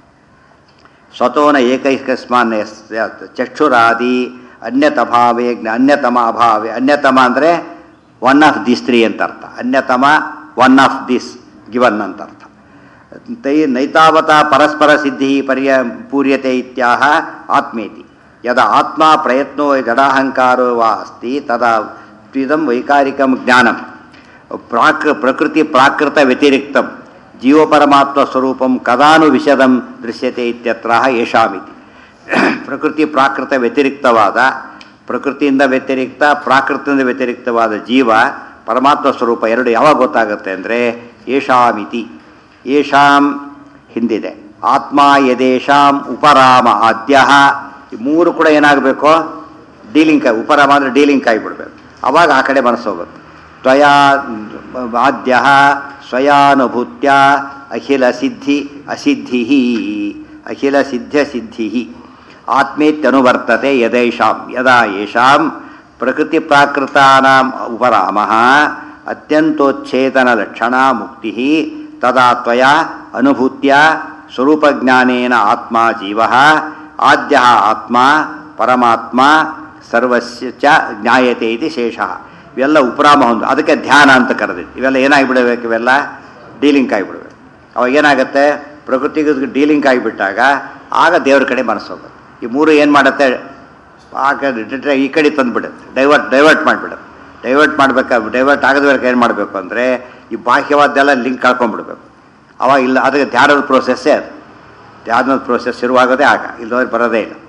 ಸ್ವತೋನ ಏಕೈಕಸ್ಮಾನ್ ಯಸ್ಯಾತ್ ಚಕ್ಷುರಾದಿ ಅನ್ಯತಭಾವೇ ಜ್ಞ- ಅನ್ಯತಮ ಅಭಾವೇ ಅನ್ಯತಮ ಅಂದರೆ ಒನ್ ಆಫ್ ದಿಸ್ ತ್ರೀ ಅಂತ ಅರ್ಥ ಅನ್ಯತಮ ಒನ್ ಆಫ್ ದಿಸ್ ಗಿವನ್ ಅಂತ ಅರ್ಥ ತೈ ನೈತಾವತ ಪರಸ್ಪರ ಸಿದ್ಧಿ ಪರ್ಯ ಪೂರ್ಯತೆ ಇತ್ಯಾಹ ಆತ್ಮೇತಿ ಯದ ಆತ್ಮ ಪ್ರಯತ್ನೋ ಜಡಾಹಂಕಾರೋ ವಾ ಅಸ್ತಿ ತದಾ ಇದಂ ವೈಕಾರಿಕಂ ಜ್ಞಾನಂ ಪ್ರಾಕ್ ಪ್ರಕೃತಿ ಪ್ರಾಕೃತ ವ್ಯತಿರಿಕ್ತಂ ಜೀವಪರಮಾತ್ಮ ಸ್ವರೂಪಂ ಕದಾನು ವಿಷದಂ ದೃಶ್ಯತೆ ಇತ್ಯತ್ರ ಯಶಾಮಿತಿ ಪ್ರಕೃತಿ ಪ್ರಾಕೃತ ವ್ಯತಿರಿಕ್ತವಾದ ಪ್ರಕೃತಿಯಿಂದ ವ್ಯತಿರಿಕ್ತ ಪ್ರಾಕೃತದಿಂದ ವ್ಯತಿರಿಕ್ತವಾದ ಜೀವ ಪರಮಾತ್ಮ ಸ್ವರೂಪ ಎರಡು ಯಾವಾಗ ಗೊತ್ತಾಗುತ್ತೆ ಅಂದರೆ ಯಶಾಮಿತಿ ಯೇಷಾಂ ಹಿಂದಿದೆ ಆತ್ಮ ಯದೇಶಾಂ ಉಪರಾಮ ಆದ್ಯ ಈ ಮೂರು ಕೂಡ ಏನಾಗಬೇಕು ಡೀಲಿಂಕ್ ಉಪರಾಮ ಅಂದರೆ ಡೀಲಿಂಕ್ ಆಗಿಬಿಡ್ಬೇಕು ಅವಾಗ ಆ ಕಡೆ ಮನಸ್ಸು ಹೋಗುತ್ತೆ ತ್ವಯಾ ಆದ್ಯ ಸ್ವಯಾನುಭೂತ್ಯ ಅಖಿಲ ಸಿದ್ಧಿ ಅಸಿದ್ಧಿ ಅಖಿಲ ಸಿದ್ಧ ಸಿದ್ಧಿ ಆತ್ಮೇತ್ಯನುವರ್ತತೆ ಯದೇಶಾಂ ಯದಾ ಯೇಷಾಂ ಪ್ರಕೃತಿ ಪ್ರಾಕೃತಾನಾಂ ಉಪರಾಮ ಅತ್ಯಂತೋಚ್ಛೇದನ ಲಕ್ಷಣ ಮುಕ್ತಿ ತದಾ ತ್ವಯಾ ಅನುಭೂತ್ಯ ಸ್ವರೂಪಜ್ಞಾನೇನ ಆತ್ಮ ಜೀವ ಆದ್ಯ ಆತ್ಮ ಪರಮಾತ್ಮ ಸರ್ವಸ್ಯ ಚ ಜ್ಞಾಯತೆ ಇದು ಶೇಷ ಇವೆಲ್ಲ ಉಪರಾಮ ಹೊಂದು ಅದಕ್ಕೆ ಧ್ಯಾನ ಅಂತ ಕರೆದಿತ್ತು ಇವೆಲ್ಲ ಏನಾಗಿಬಿಡಬೇಕು ಇವೆಲ್ಲ ಡೀಲಿಂಕ್ ಆಗಿಬಿಡ್ಬೇಕು ಅವಾಗ ಏನಾಗುತ್ತೆ ಪ್ರಕೃತಿಗೆ ಡೀಲಿಂಕ್ ಆಗಿಬಿಟ್ಟಾಗ ಆಗ ದೇವ್ರ ಕಡೆ ಮನಸ್ಸು ಹೋಗುತ್ತೆ ಈ ಮೂರು ಏನು ಮಾಡುತ್ತೆ ಆಗ ಡಿಟ- ಈ ಕಡೆ ತಂದುಬಿಡುತ್ತೆ ಡೈವರ್ಟ್ ಡೈವರ್ಟ್ ಮಾಡಿಬಿಡುತ್ತೆ ಡೈವರ್ಟ್ ಮಾಡ್ಬೇಕಾದ್ರೆ ಡೈವರ್ಟ್ ಆಗದವರೆಗೆ ಏನು ಮಾಡಬೇಕು ಅಂದರೆ ಈ ಬಾಹ್ಯವಾದ್ದೆಲ್ಲ ಲಿಂಕ್ ಕಳ್ಕೊಂಡ್ಬಿಡ್ಬೇಕು ಅವಾಗ ಇಲ್ಲ ಅದಕ್ಕೆ ಧ್ಯಾನದ ಪ್ರೋಸೆಸ್ಸೇ ಅದು ಧ್ಯಾನದ ಪ್ರೋಸೆಸ್ ಶುರುವಾಗೋದೇ ಆಗ ಇಲ್ಲದವ್ರಿಗೆ ಬರೋದೇ ಇಲ್ಲ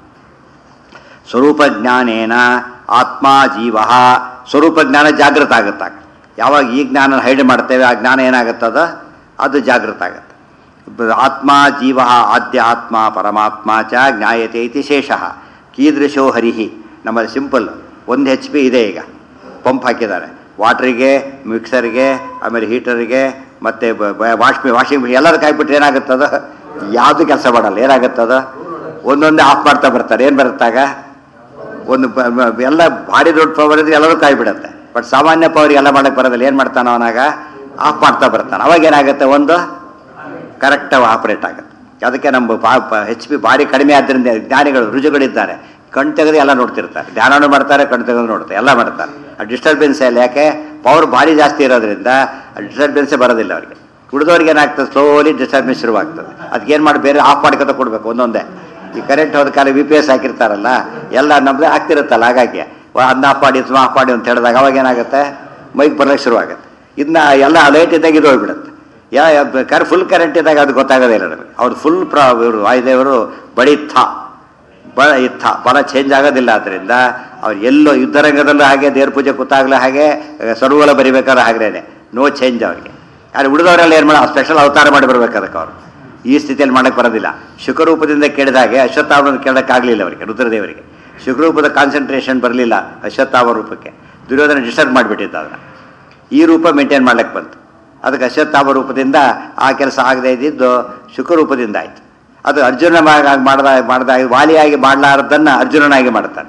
ಸ್ವರೂಪ ಜ್ಞಾನೇನ ಆತ್ಮ ಜೀವ ಸ್ವರೂಪ ಜ್ಞಾನ ಜಾಗೃತ ಆಗುತ್ತಾಗ ಯಾವಾಗ ಈ ಜ್ಞಾನ ಹೈಡ್ ಮಾಡ್ತೇವೆ ಆ ಜ್ಞಾನ ಏನಾಗುತ್ತದ ಅದು ಜಾಗೃತ ಆಗುತ್ತೆ ಬ- ಆತ್ಮ ಜೀವ ಆದ್ಯ ಆತ್ಮ ಪರಮಾತ್ಮ ಚ ಜ್ಞಾಯತೆ ಇತಿ ಶೇಷ ಕೀದೃಶೋ ಹರಿಹಿ ನಮ್ಮಲ್ಲಿ ಸಿಂಪಲ್ ಒಂದು ಹೆಚ್ ಪಿ ಇದೆ ಈಗ ಪಂಪ್ ಹಾಕಿದ್ದಾರೆ ವಾಟ್ರಿಗೆ ಮಿಕ್ಸರ್ಗೆ ಆಮೇಲೆ ಹೀಟರ್ಗೆ ಮತ್ತು ವಾಶ್ ವಾಷಿಂಗ್ ಮಿಷಿನ್ ಎಲ್ಲದಕ್ಕೆ ಹಾಕ್ಬಿಟ್ರೆ ಏನಾಗುತ್ತದ ಯಾವುದು ಕೆಲಸ ಮಾಡಲ್ಲ ಏನಾಗುತ್ತದ ಒಂದೊಂದೇ ಆಫ್ ಮಾಡ್ತಾ ಬರ್ತಾರೆ ಏನು ಬರುತ್ತಾಗ ಒಂದು ಬ- ಬ- ಎಲ್ಲ ಭಾರಿ ದೊಡ್ಡ ಪವರ್ ಇದ್ರೆ ಎಲ್ಲರೂ ಕಾಯಿ ಬಿಡುತ್ತೆ ಬಟ್ ಸಾಮಾನ್ಯ ಪವರ್ ಎಲ್ಲ ಮಾಡಕ್ಕೆ ಬರೋದಿಲ್ಲ ಏನು ಮಾಡ್ತಾನೆ ಅವನಾಗ ಆಫ್ ಮಾಡ್ತಾ ಬರ್ತಾನೆ ಅವಾಗ ಏನಾಗುತ್ತೆ ಒಂದು ಕರೆಕ್ಟಾಗಿ ಆಪರೇಟ್ ಆಗುತ್ತೆ ಅದಕ್ಕೆ ನಮ್ಮ ಹೆಚ್ ಪಿ ಭಾರಿ ಕಡಿಮೆ ಆದ್ದರಿಂದ ಜ್ಞಾನಿಗಳು ರುಜುಗಳಿದ್ದಾರೆ ಕಣ್ ತೆಗೆದು ಎಲ್ಲ ನೋಡ್ತಿರ್ತಾರೆ ಧ್ಯಾನನೂ ಮಾಡ್ತಾರೆ ಕಣ್ ತೆಗೆದು ನೋಡ್ತಾರೆ ಎಲ್ಲ ಮಾಡ್ತಾರೆ ಆ ಡಿಸ್ಟರ್ಬೆನ್ಸ್ ಇಲ್ಲ ಯಾಕೆ ಪವರ್ ಭಾರಿ ಜಾಸ್ತಿ ಇರೋದ್ರಿಂದ ಆ ಡಿಸ್ಟರ್ಬೆನ್ಸೇ ಬರೋದಿಲ್ಲ ಅವರಿಗೆ ಉಳಿದವ್ರಿಗೆ ಏನಾಗ್ತದೆ ಸ್ಲೋಲಿ ಡಿಸ್ಟರ್ಬೆನ್ಸ್ ಶುರುವಾಗ್ತದೆ ಅದಕ್ಕೆ ಏನು ಮಾಡಿ ಬೇರೆ ಆಫ್ ಮಾಡ್ಕೊತ ಕೊಡಬೇಕು ಒಂದೊಂದೇ ಈ ಕರೆಂಟ್ ಹೋದ ಕಾಲ ವಿ ಪಿ ಎಸ್ ಹಾಕಿರ್ತಾರಲ್ಲ ಎಲ್ಲ ನಮ್ದು ಆಗ್ತಿರುತ್ತಲ್ಲ ಹಾಗಾಗಿ ಅದನ್ನ ಆಫ್ ಮಾಡಿ ಇದನ್ನ ಆಫ್ ಮಾಡಿ ಅಂತ ಹೇಳಿದಾಗ ಅವಾಗ ಏನಾಗುತ್ತೆ ಮೈಕ್ ಬರ್ಲಿಕ್ಕೆ ಶುರುವಾಗುತ್ತೆ ಇದನ್ನ ಎಲ್ಲ ಲೈಟ್ ಇದ್ದಾಗ ಇದು ಹೋಗ್ಬಿಡುತ್ತೆ ಯಾ ಕರ್ ಫುಲ್ ಕರೆಂಟ್ ಇದ್ದಾಗ ಅದು ಗೊತ್ತಾಗೋದೇ ಇಲ್ಲ ನಮಗೆ ಅವ್ರು ಫುಲ್ ಪ್ರಾ ಇವರು ವಾಯುದೇವರು ಬಡಿಥ ಬಲ ಇತ್ತ ಬಲ ಚೇಂಜ್ ಆಗೋದಿಲ್ಲ ಆದ್ದರಿಂದ ಅವ್ರು ಎಲ್ಲೋ ಯುದ್ಧರಂಗದಲ್ಲೂ ಹಾಗೆ ದೇವ್ರ ಪೂಜೆ ಕೂತಾಗಲೂ ಹಾಗೆ ಸರ್ವಲ ಬರಿಬೇಕಾದ್ರೆ ಹಾಗೇನೆ ನೋ ಚೇಂಜ್ ಅವ್ರಿಗೆ ಆದರೆ ಉಳಿದವರೆಲ್ಲ ಏನು ಮಾಡೋ ಸ್ಪೆಷಲ್ ಅವತಾರ ಮಾಡಿ ಬರ್ಬೇಕು ಅದಕ್ಕೆ ಅವರು ಈ ಸ್ಥಿತಿಯಲ್ಲಿ ಮಾಡಕ್ಕೆ ಬರೋದಿಲ್ಲ ಶುಕರೂಪದಿಂದ ಕೇಳಿದಾಗೆ ಅಶ್ವತ್ಥಾಮನ ಕೇಳೋಕ್ಕಾಗಲಿಲ್ಲ ಅವರಿಗೆ ರುದ್ರದೇವರಿಗೆ ಶುಕರೂಪದ ಕಾನ್ಸಂಟ್ರೇಷನ್ ಬರಲಿಲ್ಲ ಅಶ್ವತ್ಥಾಮ ರೂಪಕ್ಕೆ ದುರ್ಯೋಧನ ಡಿಸ್ಟರ್ಬ್ ಮಾಡಿಬಿಟ್ಟಿದ್ದ ಅದನ್ನು ಈ ರೂಪ ಮೇಂಟೈನ್ ಮಾಡ್ಲಿಕ್ಕೆ ಬಂತು ಅದಕ್ಕೆ ಅಶ್ವತ್ಥಾಮ ರೂಪದಿಂದ ಆ ಕೆಲಸ ಆಗದೇ ಇದ್ದಿದ್ದು ಶುಕರೂಪದಿಂದ ಆಯಿತು ಅದು ಅರ್ಜುನ ಮಾಡಿದ ಮಾಡಿದ ವಾಲಿಯಾಗಿ ಮಾಡಲಾರದನ್ನು ಅರ್ಜುನನಾಗಿ ಮಾಡ್ತಾನೆ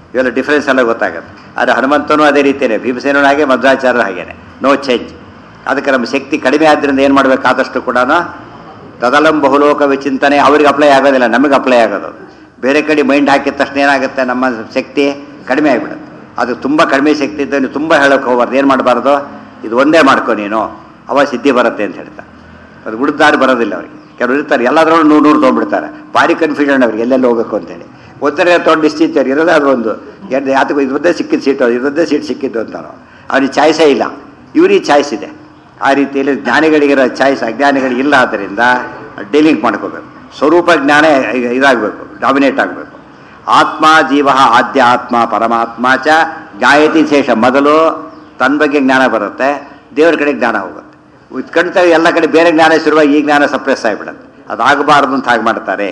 ಇವೆಲ್ಲ ಡಿಫ್ರೆನ್ಸ್ ಎಲ್ಲ ಗೊತ್ತಾಗುತ್ತೆ ಆದರೆ ಹನುಮಂತನೂ ಅದೇ ರೀತಿಯೇ ಭೀಮಸೇನೂ ಹಾಗೆ ಮಧ್ವಾಚಾರ್ಯರು ಹಾಗೇನೆ ನೋ ಚೇಂಜ್ ಅದಕ್ಕೆ ನಮ್ಮ ಶಕ್ತಿ ಕಡಿಮೆ ಆದ್ದರಿಂದ ಏನು ಮಾಡಬೇಕಾದಷ್ಟು ಕೂಡ ತದಲಂ ಬಹುಲೋಕ ವಿಚಿಂತನೆ ಅವ್ರಿಗೆ ಅಪ್ಲೈ ಆಗೋದಿಲ್ಲ ನಮಗೆ ಅಪ್ಲೈ ಆಗೋದು ಬೇರೆ ಕಡೆ ಮೈಂಡ್ ಹಾಕಿದ ತಕ್ಷಣ ಏನಾಗುತ್ತೆ ನಮ್ಮ ಶಕ್ತಿ ಕಡಿಮೆ ಆಗಿಬಿಡುತ್ತೆ ಅದು ತುಂಬ ಕಡಿಮೆ ಶಕ್ತಿ ಇದ್ದ ನೀವು ತುಂಬ ಹೇಳೋಕೆ ಹೋಗ್ಬಾರ್ದು ಏನು ಮಾಡಬಾರ್ದು ಇದು ಒಂದೇ ಮಾಡ್ಕೊ ನೀನು ಅವ ಸಿದ್ಧಿ ಬರುತ್ತೆ ಅಂತ ಹೇಳ್ತಾರೆ ಅದು ಉಳಿದಾರಿ ಬರೋದಿಲ್ಲ ಅವರಿಗೆ ಕೆಲವರು ಇರ್ತಾರೆ ಎಲ್ಲಾದ್ರೂ ನೂರು ನೂರು ತೊಗೊಂಡ್ಬಿಡ್ತಾರೆ ಭಾರಿ ಕನ್ಫ್ಯೂಷನ್ ಅವ್ರಿಗೆ ಎಲ್ಲೆಲ್ಲಿ ಹೋಗಬೇಕು ಅಂತೇಳಿ ಒಂದನೇ ತೊಗೊಂಡು ನಿಶ್ಚಿತ ಇರೋದೇ ಅದು ಒಂದು ಎರಡು ಯಾತಕ್ಕೂ ಇದೊಂದೇ ಸಿಕ್ಕಿದ ಸೀಟು ಇದೊಂದೇ ಸೀಟ್ ಸಿಕ್ಕಿದ್ದು ಅಂತಾರೋ ಅವ್ನಿಗೆ ಚಾಯ್ಸೇ ಇಲ್ಲ ಇವ್ರಿಗೆ ಚಾಯ್ಸ್ ಇದೆ ಆ ರೀತಿಯಲ್ಲಿ ಜ್ಞಾನಿಗಳಿಗಿರೋ ಚಾಯ್ಸ್ ಅಜ್ಞಾನಿಗಳಿಗೆ ಇಲ್ಲ ಆದ್ದರಿಂದ ಡೀಲಿಂಗ್ ಮಾಡ್ಕೋಬೇಕು ಸ್ವರೂಪ ಜ್ಞಾನ ಈಗ ಇದಾಗಬೇಕು ಡಾಮಿನೇಟ್ ಆಗಬೇಕು ಆತ್ಮ ಜೀವ ಆದ್ಯ ಆತ್ಮ ಪರಮಾತ್ಮ ಚ ಜ್ಞಾಯತಿ ಶೇಷ ಮೊದಲು ತನ್ನ ಬಗ್ಗೆ ಜ್ಞಾನ ಬರುತ್ತೆ ದೇವರ ಕಡೆ ಜ್ಞಾನ ಹೋಗುತ್ತೆ ಇದ್ಕಂತ ಎಲ್ಲ ಕಡೆ ಬೇರೆ ಜ್ಞಾನ ಶುರುವಾಗಿ ಈ ಜ್ಞಾನ ಸಪ್ರೆಸ್ ಆಗಿಬಿಡುತ್ತೆ ಅದಾಗಬಾರ್ದು ಅಂತ ಹಾಗೆ ಮಾಡ್ತಾರೆ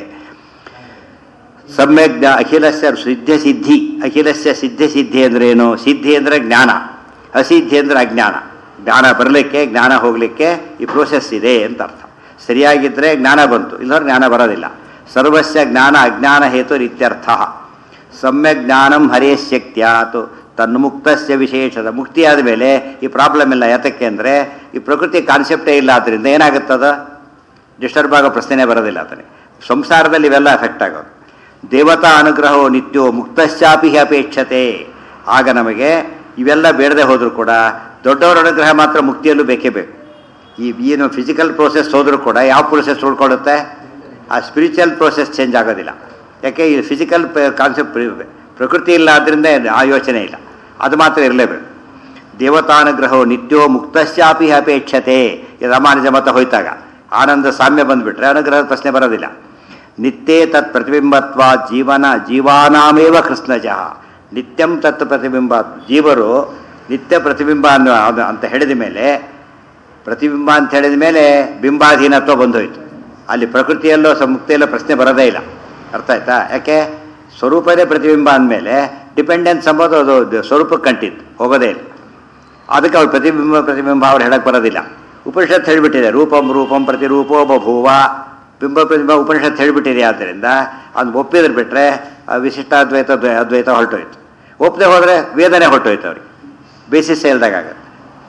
ಸಮ್ಯಕ್ ಜ್ಞಾ ಅಖಿಲಸ್ಯ ಸಿದ್ಧ ಸಿದ್ಧಿ ಅಖಿಲಸ್ಯ ಸಿದ್ಧ ಸಿದ್ಧಿ ಅಂದ್ರೆ ಏನು ಸಿದ್ಧಿ ಅಂದರೆ ಜ್ಞಾನ ಅಸಿದ್ಧಿ ಅಂದರೆ ಅಜ್ಞಾನ ಜ್ಞಾನ ಬರಲಿಕ್ಕೆ ಜ್ಞಾನ ಹೋಗಲಿಕ್ಕೆ ಈ ಪ್ರೋಸೆಸ್ ಇದೆ ಅಂತ ಅರ್ಥ ಸರಿಯಾಗಿದ್ದರೆ ಜ್ಞಾನ ಬಂತು ಇಲ್ಲದ್ರೆ ಜ್ಞಾನ ಬರೋದಿಲ್ಲ ಸರ್ವಸ್ಯ ಜ್ಞಾನ ಅಜ್ಞಾನ ಹೇತು ಇತ್ಯರ್ಥ ಸಮ್ಯಕ್ ಜ್ಞಾನಂ ಹರೇ ಶಕ್ತಿಯಾತು ತನ್ಮುಕ್ತಸ್ಯ ವಿಶೇಷದ ಮುಕ್ತಿ ಆದ ಮೇಲೆ ಈ ಪ್ರಾಬ್ಲಮ್ ಇಲ್ಲ ಯಾತಕ್ಕೆ ಅಂದರೆ ಈ ಪ್ರಕೃತಿ ಕಾನ್ಸೆಪ್ಟೇ ಇಲ್ಲ ಆದ್ದರಿಂದ ಏನಾಗುತ್ತದ ಡಿಸ್ಟರ್ಬ್ ಆಗೋ ಪ್ರಶ್ನೆನೇ ಬರೋದಿಲ್ಲ ಅದಕ್ಕೆ ಸಂಸಾರದಲ್ಲಿ ಇವೆಲ್ಲ ಎಫೆಕ್ಟ್ ಆಗೋದು ದೇವತಾ ಅನುಗ್ರಹವು ನಿತ್ಯೋ ಮುಕ್ತಶ್ಚಾಪಿ ಅಪೇಕ್ಷತೆ ಆಗ ನಮಗೆ ಇವೆಲ್ಲ ಬೇಡದೆ ಹೋದರೂ ಕೂಡ ದೊಡ್ಡವರ ಅನುಗ್ರಹ ಮಾತ್ರ ಮುಕ್ತಿಯಲ್ಲೂ ಬೇಕೇ ಬೇಕು ಈ ಏನು ಫಿಸಿಕಲ್ ಪ್ರೋಸೆಸ್ ಹೋದರೂ ಕೂಡ ಯಾವ ಪ್ರೋಸೆಸ್ ಉಳ್ಕೊಳ್ಳುತ್ತೆ ಆ ಸ್ಪಿರಿಚುವಲ್ ಪ್ರೋಸೆಸ್ ಚೇಂಜ್ ಆಗೋದಿಲ್ಲ ಯಾಕೆ ಈ ಫಿಸಿಕಲ್ ಕಾನ್ಸೆಪ್ಟ್ ಪ್ರಕೃತಿ ಇಲ್ಲ ಆದ್ದರಿಂದ ಆ ಯೋಚನೆ ಇಲ್ಲ ಅದು ಮಾತ್ರ ಇರಲೇಬೇಕು ದೇವತಾನುಗ್ರಹವು ನಿತ್ಯೋ ಮುಕ್ತಶ್ಚಾಪಿ ಅಪೇಕ್ಷತೆ ಇದು ರಾಮಾನುಜ ಮತ ಹೋಯ್ತಾಗ ಆನಂದ ಸಾಮ್ಯ ಬಂದ್ಬಿಟ್ರೆ ಅನುಗ್ರಹದ ಪ್ರಶ್ನೆ ಬರೋದಿಲ್ಲ ನಿತ್ಯೇ ತತ್ ಪ್ರತಿಬಿಂಬತ್ವ ಜೀವನ ಜೀವಾನಾಮೇವ ಕೃಷ್ಣಜಃ ನಿತ್ಯಂ ತತ್ ಪ್ರತಿಬಿಂಬ ಜೀವರು ನಿತ್ಯ ಪ್ರತಿಬಿಂಬ ಅನ್ನೋ ಅದು ಅಂತ ಹೇಳಿದ ಮೇಲೆ ಪ್ರತಿಬಿಂಬ ಅಂತ ಹೇಳಿದ ಮೇಲೆ ಬಿಂಬಾಧೀನತ್ವ ಬಂದೋಯ್ತು ಅಲ್ಲಿ ಪ್ರಕೃತಿಯಲ್ಲೋ ಸ ಮುಕ್ತಿಯಲ್ಲೋ ಪ್ರಶ್ನೆ ಬರೋದೇ ಇಲ್ಲ ಅರ್ಥ ಆಯ್ತಾ ಯಾಕೆ ಸ್ವರೂಪದೇ ಪ್ರತಿಬಿಂಬ ಅಂದಮೇಲೆ ಡಿಪೆಂಡೆನ್ಸ್ ಅಂಬೋದು ಅದು ದ- ಸ್ವರೂಪಕ್ಕೆ ಕಂಟಿತ್ತು ಹೋಗೋದೇ ಇಲ್ಲ ಅದಕ್ಕೆ ಅವ್ರು ಪ್ರತಿಬಿಂಬ ಪ್ರತಿಬಿಂಬ ಅವ್ರು ಹೇಳಕ್ಕೆ ಬರೋದಿಲ್ಲ ಉಪನಿಷತ್ ಹೇಳಿಬಿಟ್ಟಿದೆ ರೂಪಂ ರೂಪಂ ಪ್ರತಿರೂಪೋ ಬಭೂವ ಬಿಂಬ ಪ್ರತಿಬಿಂಬ ಉಪನಿಷತ್ ಹೇಳಿಬಿಟ್ಟಿದೆ ಆದ್ದರಿಂದ ಅದು ಒಪ್ಪಿದ್ರೆ ಬಿಟ್ಟರೆ ವಿಶಿಷ್ಟಾದ್ವೈತ ದ್ವೈ- ಅದ್ವೈತ ಹೊರಟೋಯ್ತು ಒಪ್ಪದೆ ಹೋದರೆ ವೇದನೆ ಹೊರಟೋಯ್ತು ಅವ್ರಿಗೆ ಬೇಸಿಸ್ ಹೇಳ್ದಾಗ ಆಗುತ್ತೆ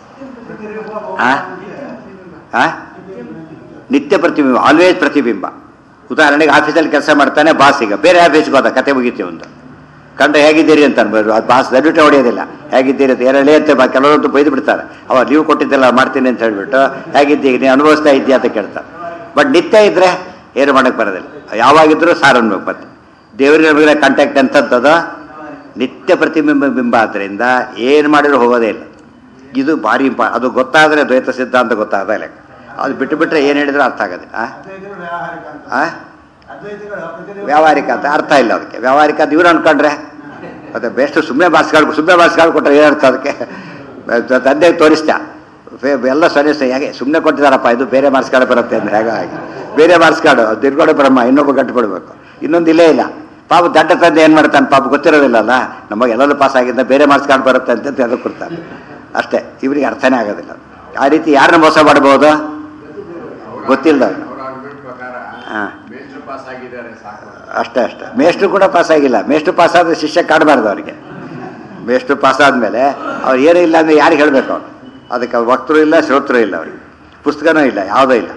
ಆ? ಆ? ನಿತ್ಯ ಪ್ರತಿಬಿಂಬ ಆಲ್ವೇಸ್ ಪ್ರತಿಬಿಂಬ ಉದಾಹರಣೆಗೆ ಆಫೀಸಲ್ಲಿ ಕೆಲಸ ಮಾಡ್ತಾನೆ ಬಾಸ್ ಈಗ ಬೇರೆ ಆಫೀಸ್ಗೆ ಹೋದ ಕತೆ ಮುಗೀತಿ ಒಂದು ಕಂಡ ಹೇಗಿದ್ದೀರಿ ಅಂತ ಅನ್ಬೋದು ಅದು ಬಾಸ್ ದಡ್ಬಿಟ್ಟೆ ಹೊಡೆಯೋದಿಲ್ಲ ಹೇಗಿದ್ದೀರಿ ಅಂತ ಏನೇಳಿ ಅಂತ ಬಾ- ಕೆಲವರಂತೂ ಬೈದು ಬಿಡ್ತಾರೆ ಅವ ನೀವು ಕೊಟ್ಟಿದ್ದೆಲ್ಲ ಮಾಡ್ತೀನಿ ಅಂತ ಹೇಳ್ಬಿಟ್ಟು ಹೇಗಿದ್ದೀಗ ನೀವು ಅನುಭವಿಸ್ತಾ ಇದ್ದೀಯ ಅಂತ ಕೇಳ್ತಾರೆ ಬಟ್ ನಿತ್ಯ ಇದ್ರೆ ಏನು ಮಾಡಕ್ಕೆ ಬರೋದಿಲ್ಲ ಯಾವಾಗಿದ್ರೂ ಸಾರ್ ಅನ್ಬೇಕು ಮತ್ತೆ ದೇವರಿಗೆ ನಮಗೆ ಕಾಂಟ್ಯಾಕ್ಟ್ ಎಂಥದ್ದದ ನಿತ್ಯ ಪ್ರತಿಬಿಂಬ ಬಿಂಬ ಆದ್ದರಿಂದ ಏನು ಮಾಡಿದ್ರು ಹೋಗೋದೇ ಇಲ್ಲ ಇದು ಭಾರಿ ಇಂಪ ಅದು ಗೊತ್ತಾದರೆ ದ್ವೈತ ಸಿದ್ಧಾಂತ ಗೊತ್ತಾಗದ ಲೆಕ್ಕ ಅದು ಬಿಟ್ಟು ಬಿಟ್ಟರೆ ಏನು ಹೇಳಿದ್ರು ಅರ್ಥ ಆಗೋದಿಲ್ಲ ಆ? ಅದ್ವೈತಗಳು ವ್ಯಾವಹಾರಿಕ ಅಂತ ಆ? ಅದ್ವೈತಗಳು ಪ್ರತಿರೂಪ- ವ್ಯಾವಹಾರಿಕ ಅಂತ ಅರ್ಥ ಇಲ್ಲ ಅದಕ್ಕೆ ವ್ಯಾವಹಾರಿಕ ಅಂತ ಇವ್ರು ಅನ್ಕೊಂಡ್ರೆ ಮತ್ತೆ ಬೆಸ್ಟ್ ಸುಮ್ಮನೆ ಮಾರ್ಕ್ಸ್ಗಳು ಸುಮ್ಮನೆ ಮಾರ್ಕ್ಸ್ಗಳು ಕೊಟ್ಟರೆ ಏನರ್ಥ ಅದಕ್ಕೆ ತ- ತಂದೆಗೆ ತೋರಿಸ್ತಾ ಫೆ- ಎಲ್ಲ ಸೊನ್ನೆ ಹೇಗೆ ಸುಮ್ಮನೆ ಕೊಟ್ಟಿದ್ದಾರಪ್ಪ ಇದು ಬೇರೆ ಮಾರ್ಕ್ಸ್ ಕಾರ್ಡ್ ಬರುತ್ತೆ ಅಂದ್ರೆ ಹೇಗೆ ಹಾಗೆ ಬೇರೆ ಮಾರ್ಕ್ಸ್ ಕಾರ್ಡು ತಿರ್ಗೋಡೆ ಬ್ರಹ್ಮ ಇನ್ನೊಬ್ಬ ಕಟ್ಟಿಕೊಡ್ಬೇಕು ಇನ್ನೊಂದು ಇಲ್ಲೇ ಇಲ್ಲ ಪಾಪ ದಡ್ಡ ತಂದೆ ಏನು ಮಾಡ್ತಾನೆ ಪಾಪ ಗೊತ್ತಿರೋದಿಲ್ಲಲ್ಲ ನಮಗೆ ಎಲ್ಲರೂ ಪಾಸ್ ಆಗಿದ್ದ ಬೇರೆ ಮಾರ್ಕ್ಸ್ ಕಾರ್ಡ್ ಬರುತ್ತೆ ಅಂತ ಅದಕ್ಕೆ ಕೊಡ್ತಾನೆ ಅಷ್ಟೇ ಇವರಿಗೆ ಅರ್ಥನೇ ಆಗೋದಿಲ್ಲ ಆ ರೀತಿ ಯಾರನ್ನ ಮೋಸ ಮಾಡ್ಬೋದು ಗೊತ್ತಿಲ್ಲದವ್ರು ಅವರ argument ಪ್ರಕಾರ ಹಾ. ಮೇಷ್ಟ್ರು ಪಾಸ್ ಆಗಿದ್ದಾರೆ ಸಾಕು ಅಷ್ಟೇ ಅಷ್ಟೇ ಮೇಷ್ಟ್ರು ಕೂಡ ಪಾಸ್ ಆಗಿಲ್ಲ ಮೇಷ್ಟ್ರು ಪಾಸ್ ಆದ್ರೆ ಶಿಷ್ಯ ಕಾಡಬಾರ್ದು ಅವರಿಗೆ ಮೇಷ್ಟ್ರು ಪಾಸ್ ಆದಮೇಲೆ ಅವ್ರು ಏನೂ ಇಲ್ಲ ಅಂದರೆ ಯಾರಿಗೆ ಹೇಳಬೇಕು ಅವ್ರು ಅದಕ್ಕೆ ಅವ್ರು ವಕ್ತರು ಇಲ್ಲ ಶ್ರೋತೃ ಇಲ್ಲ ಅವ್ರಿಗೆ ಪುಸ್ತಕನೂ ಇಲ್ಲ ಯಾವುದೂ ಇಲ್ಲ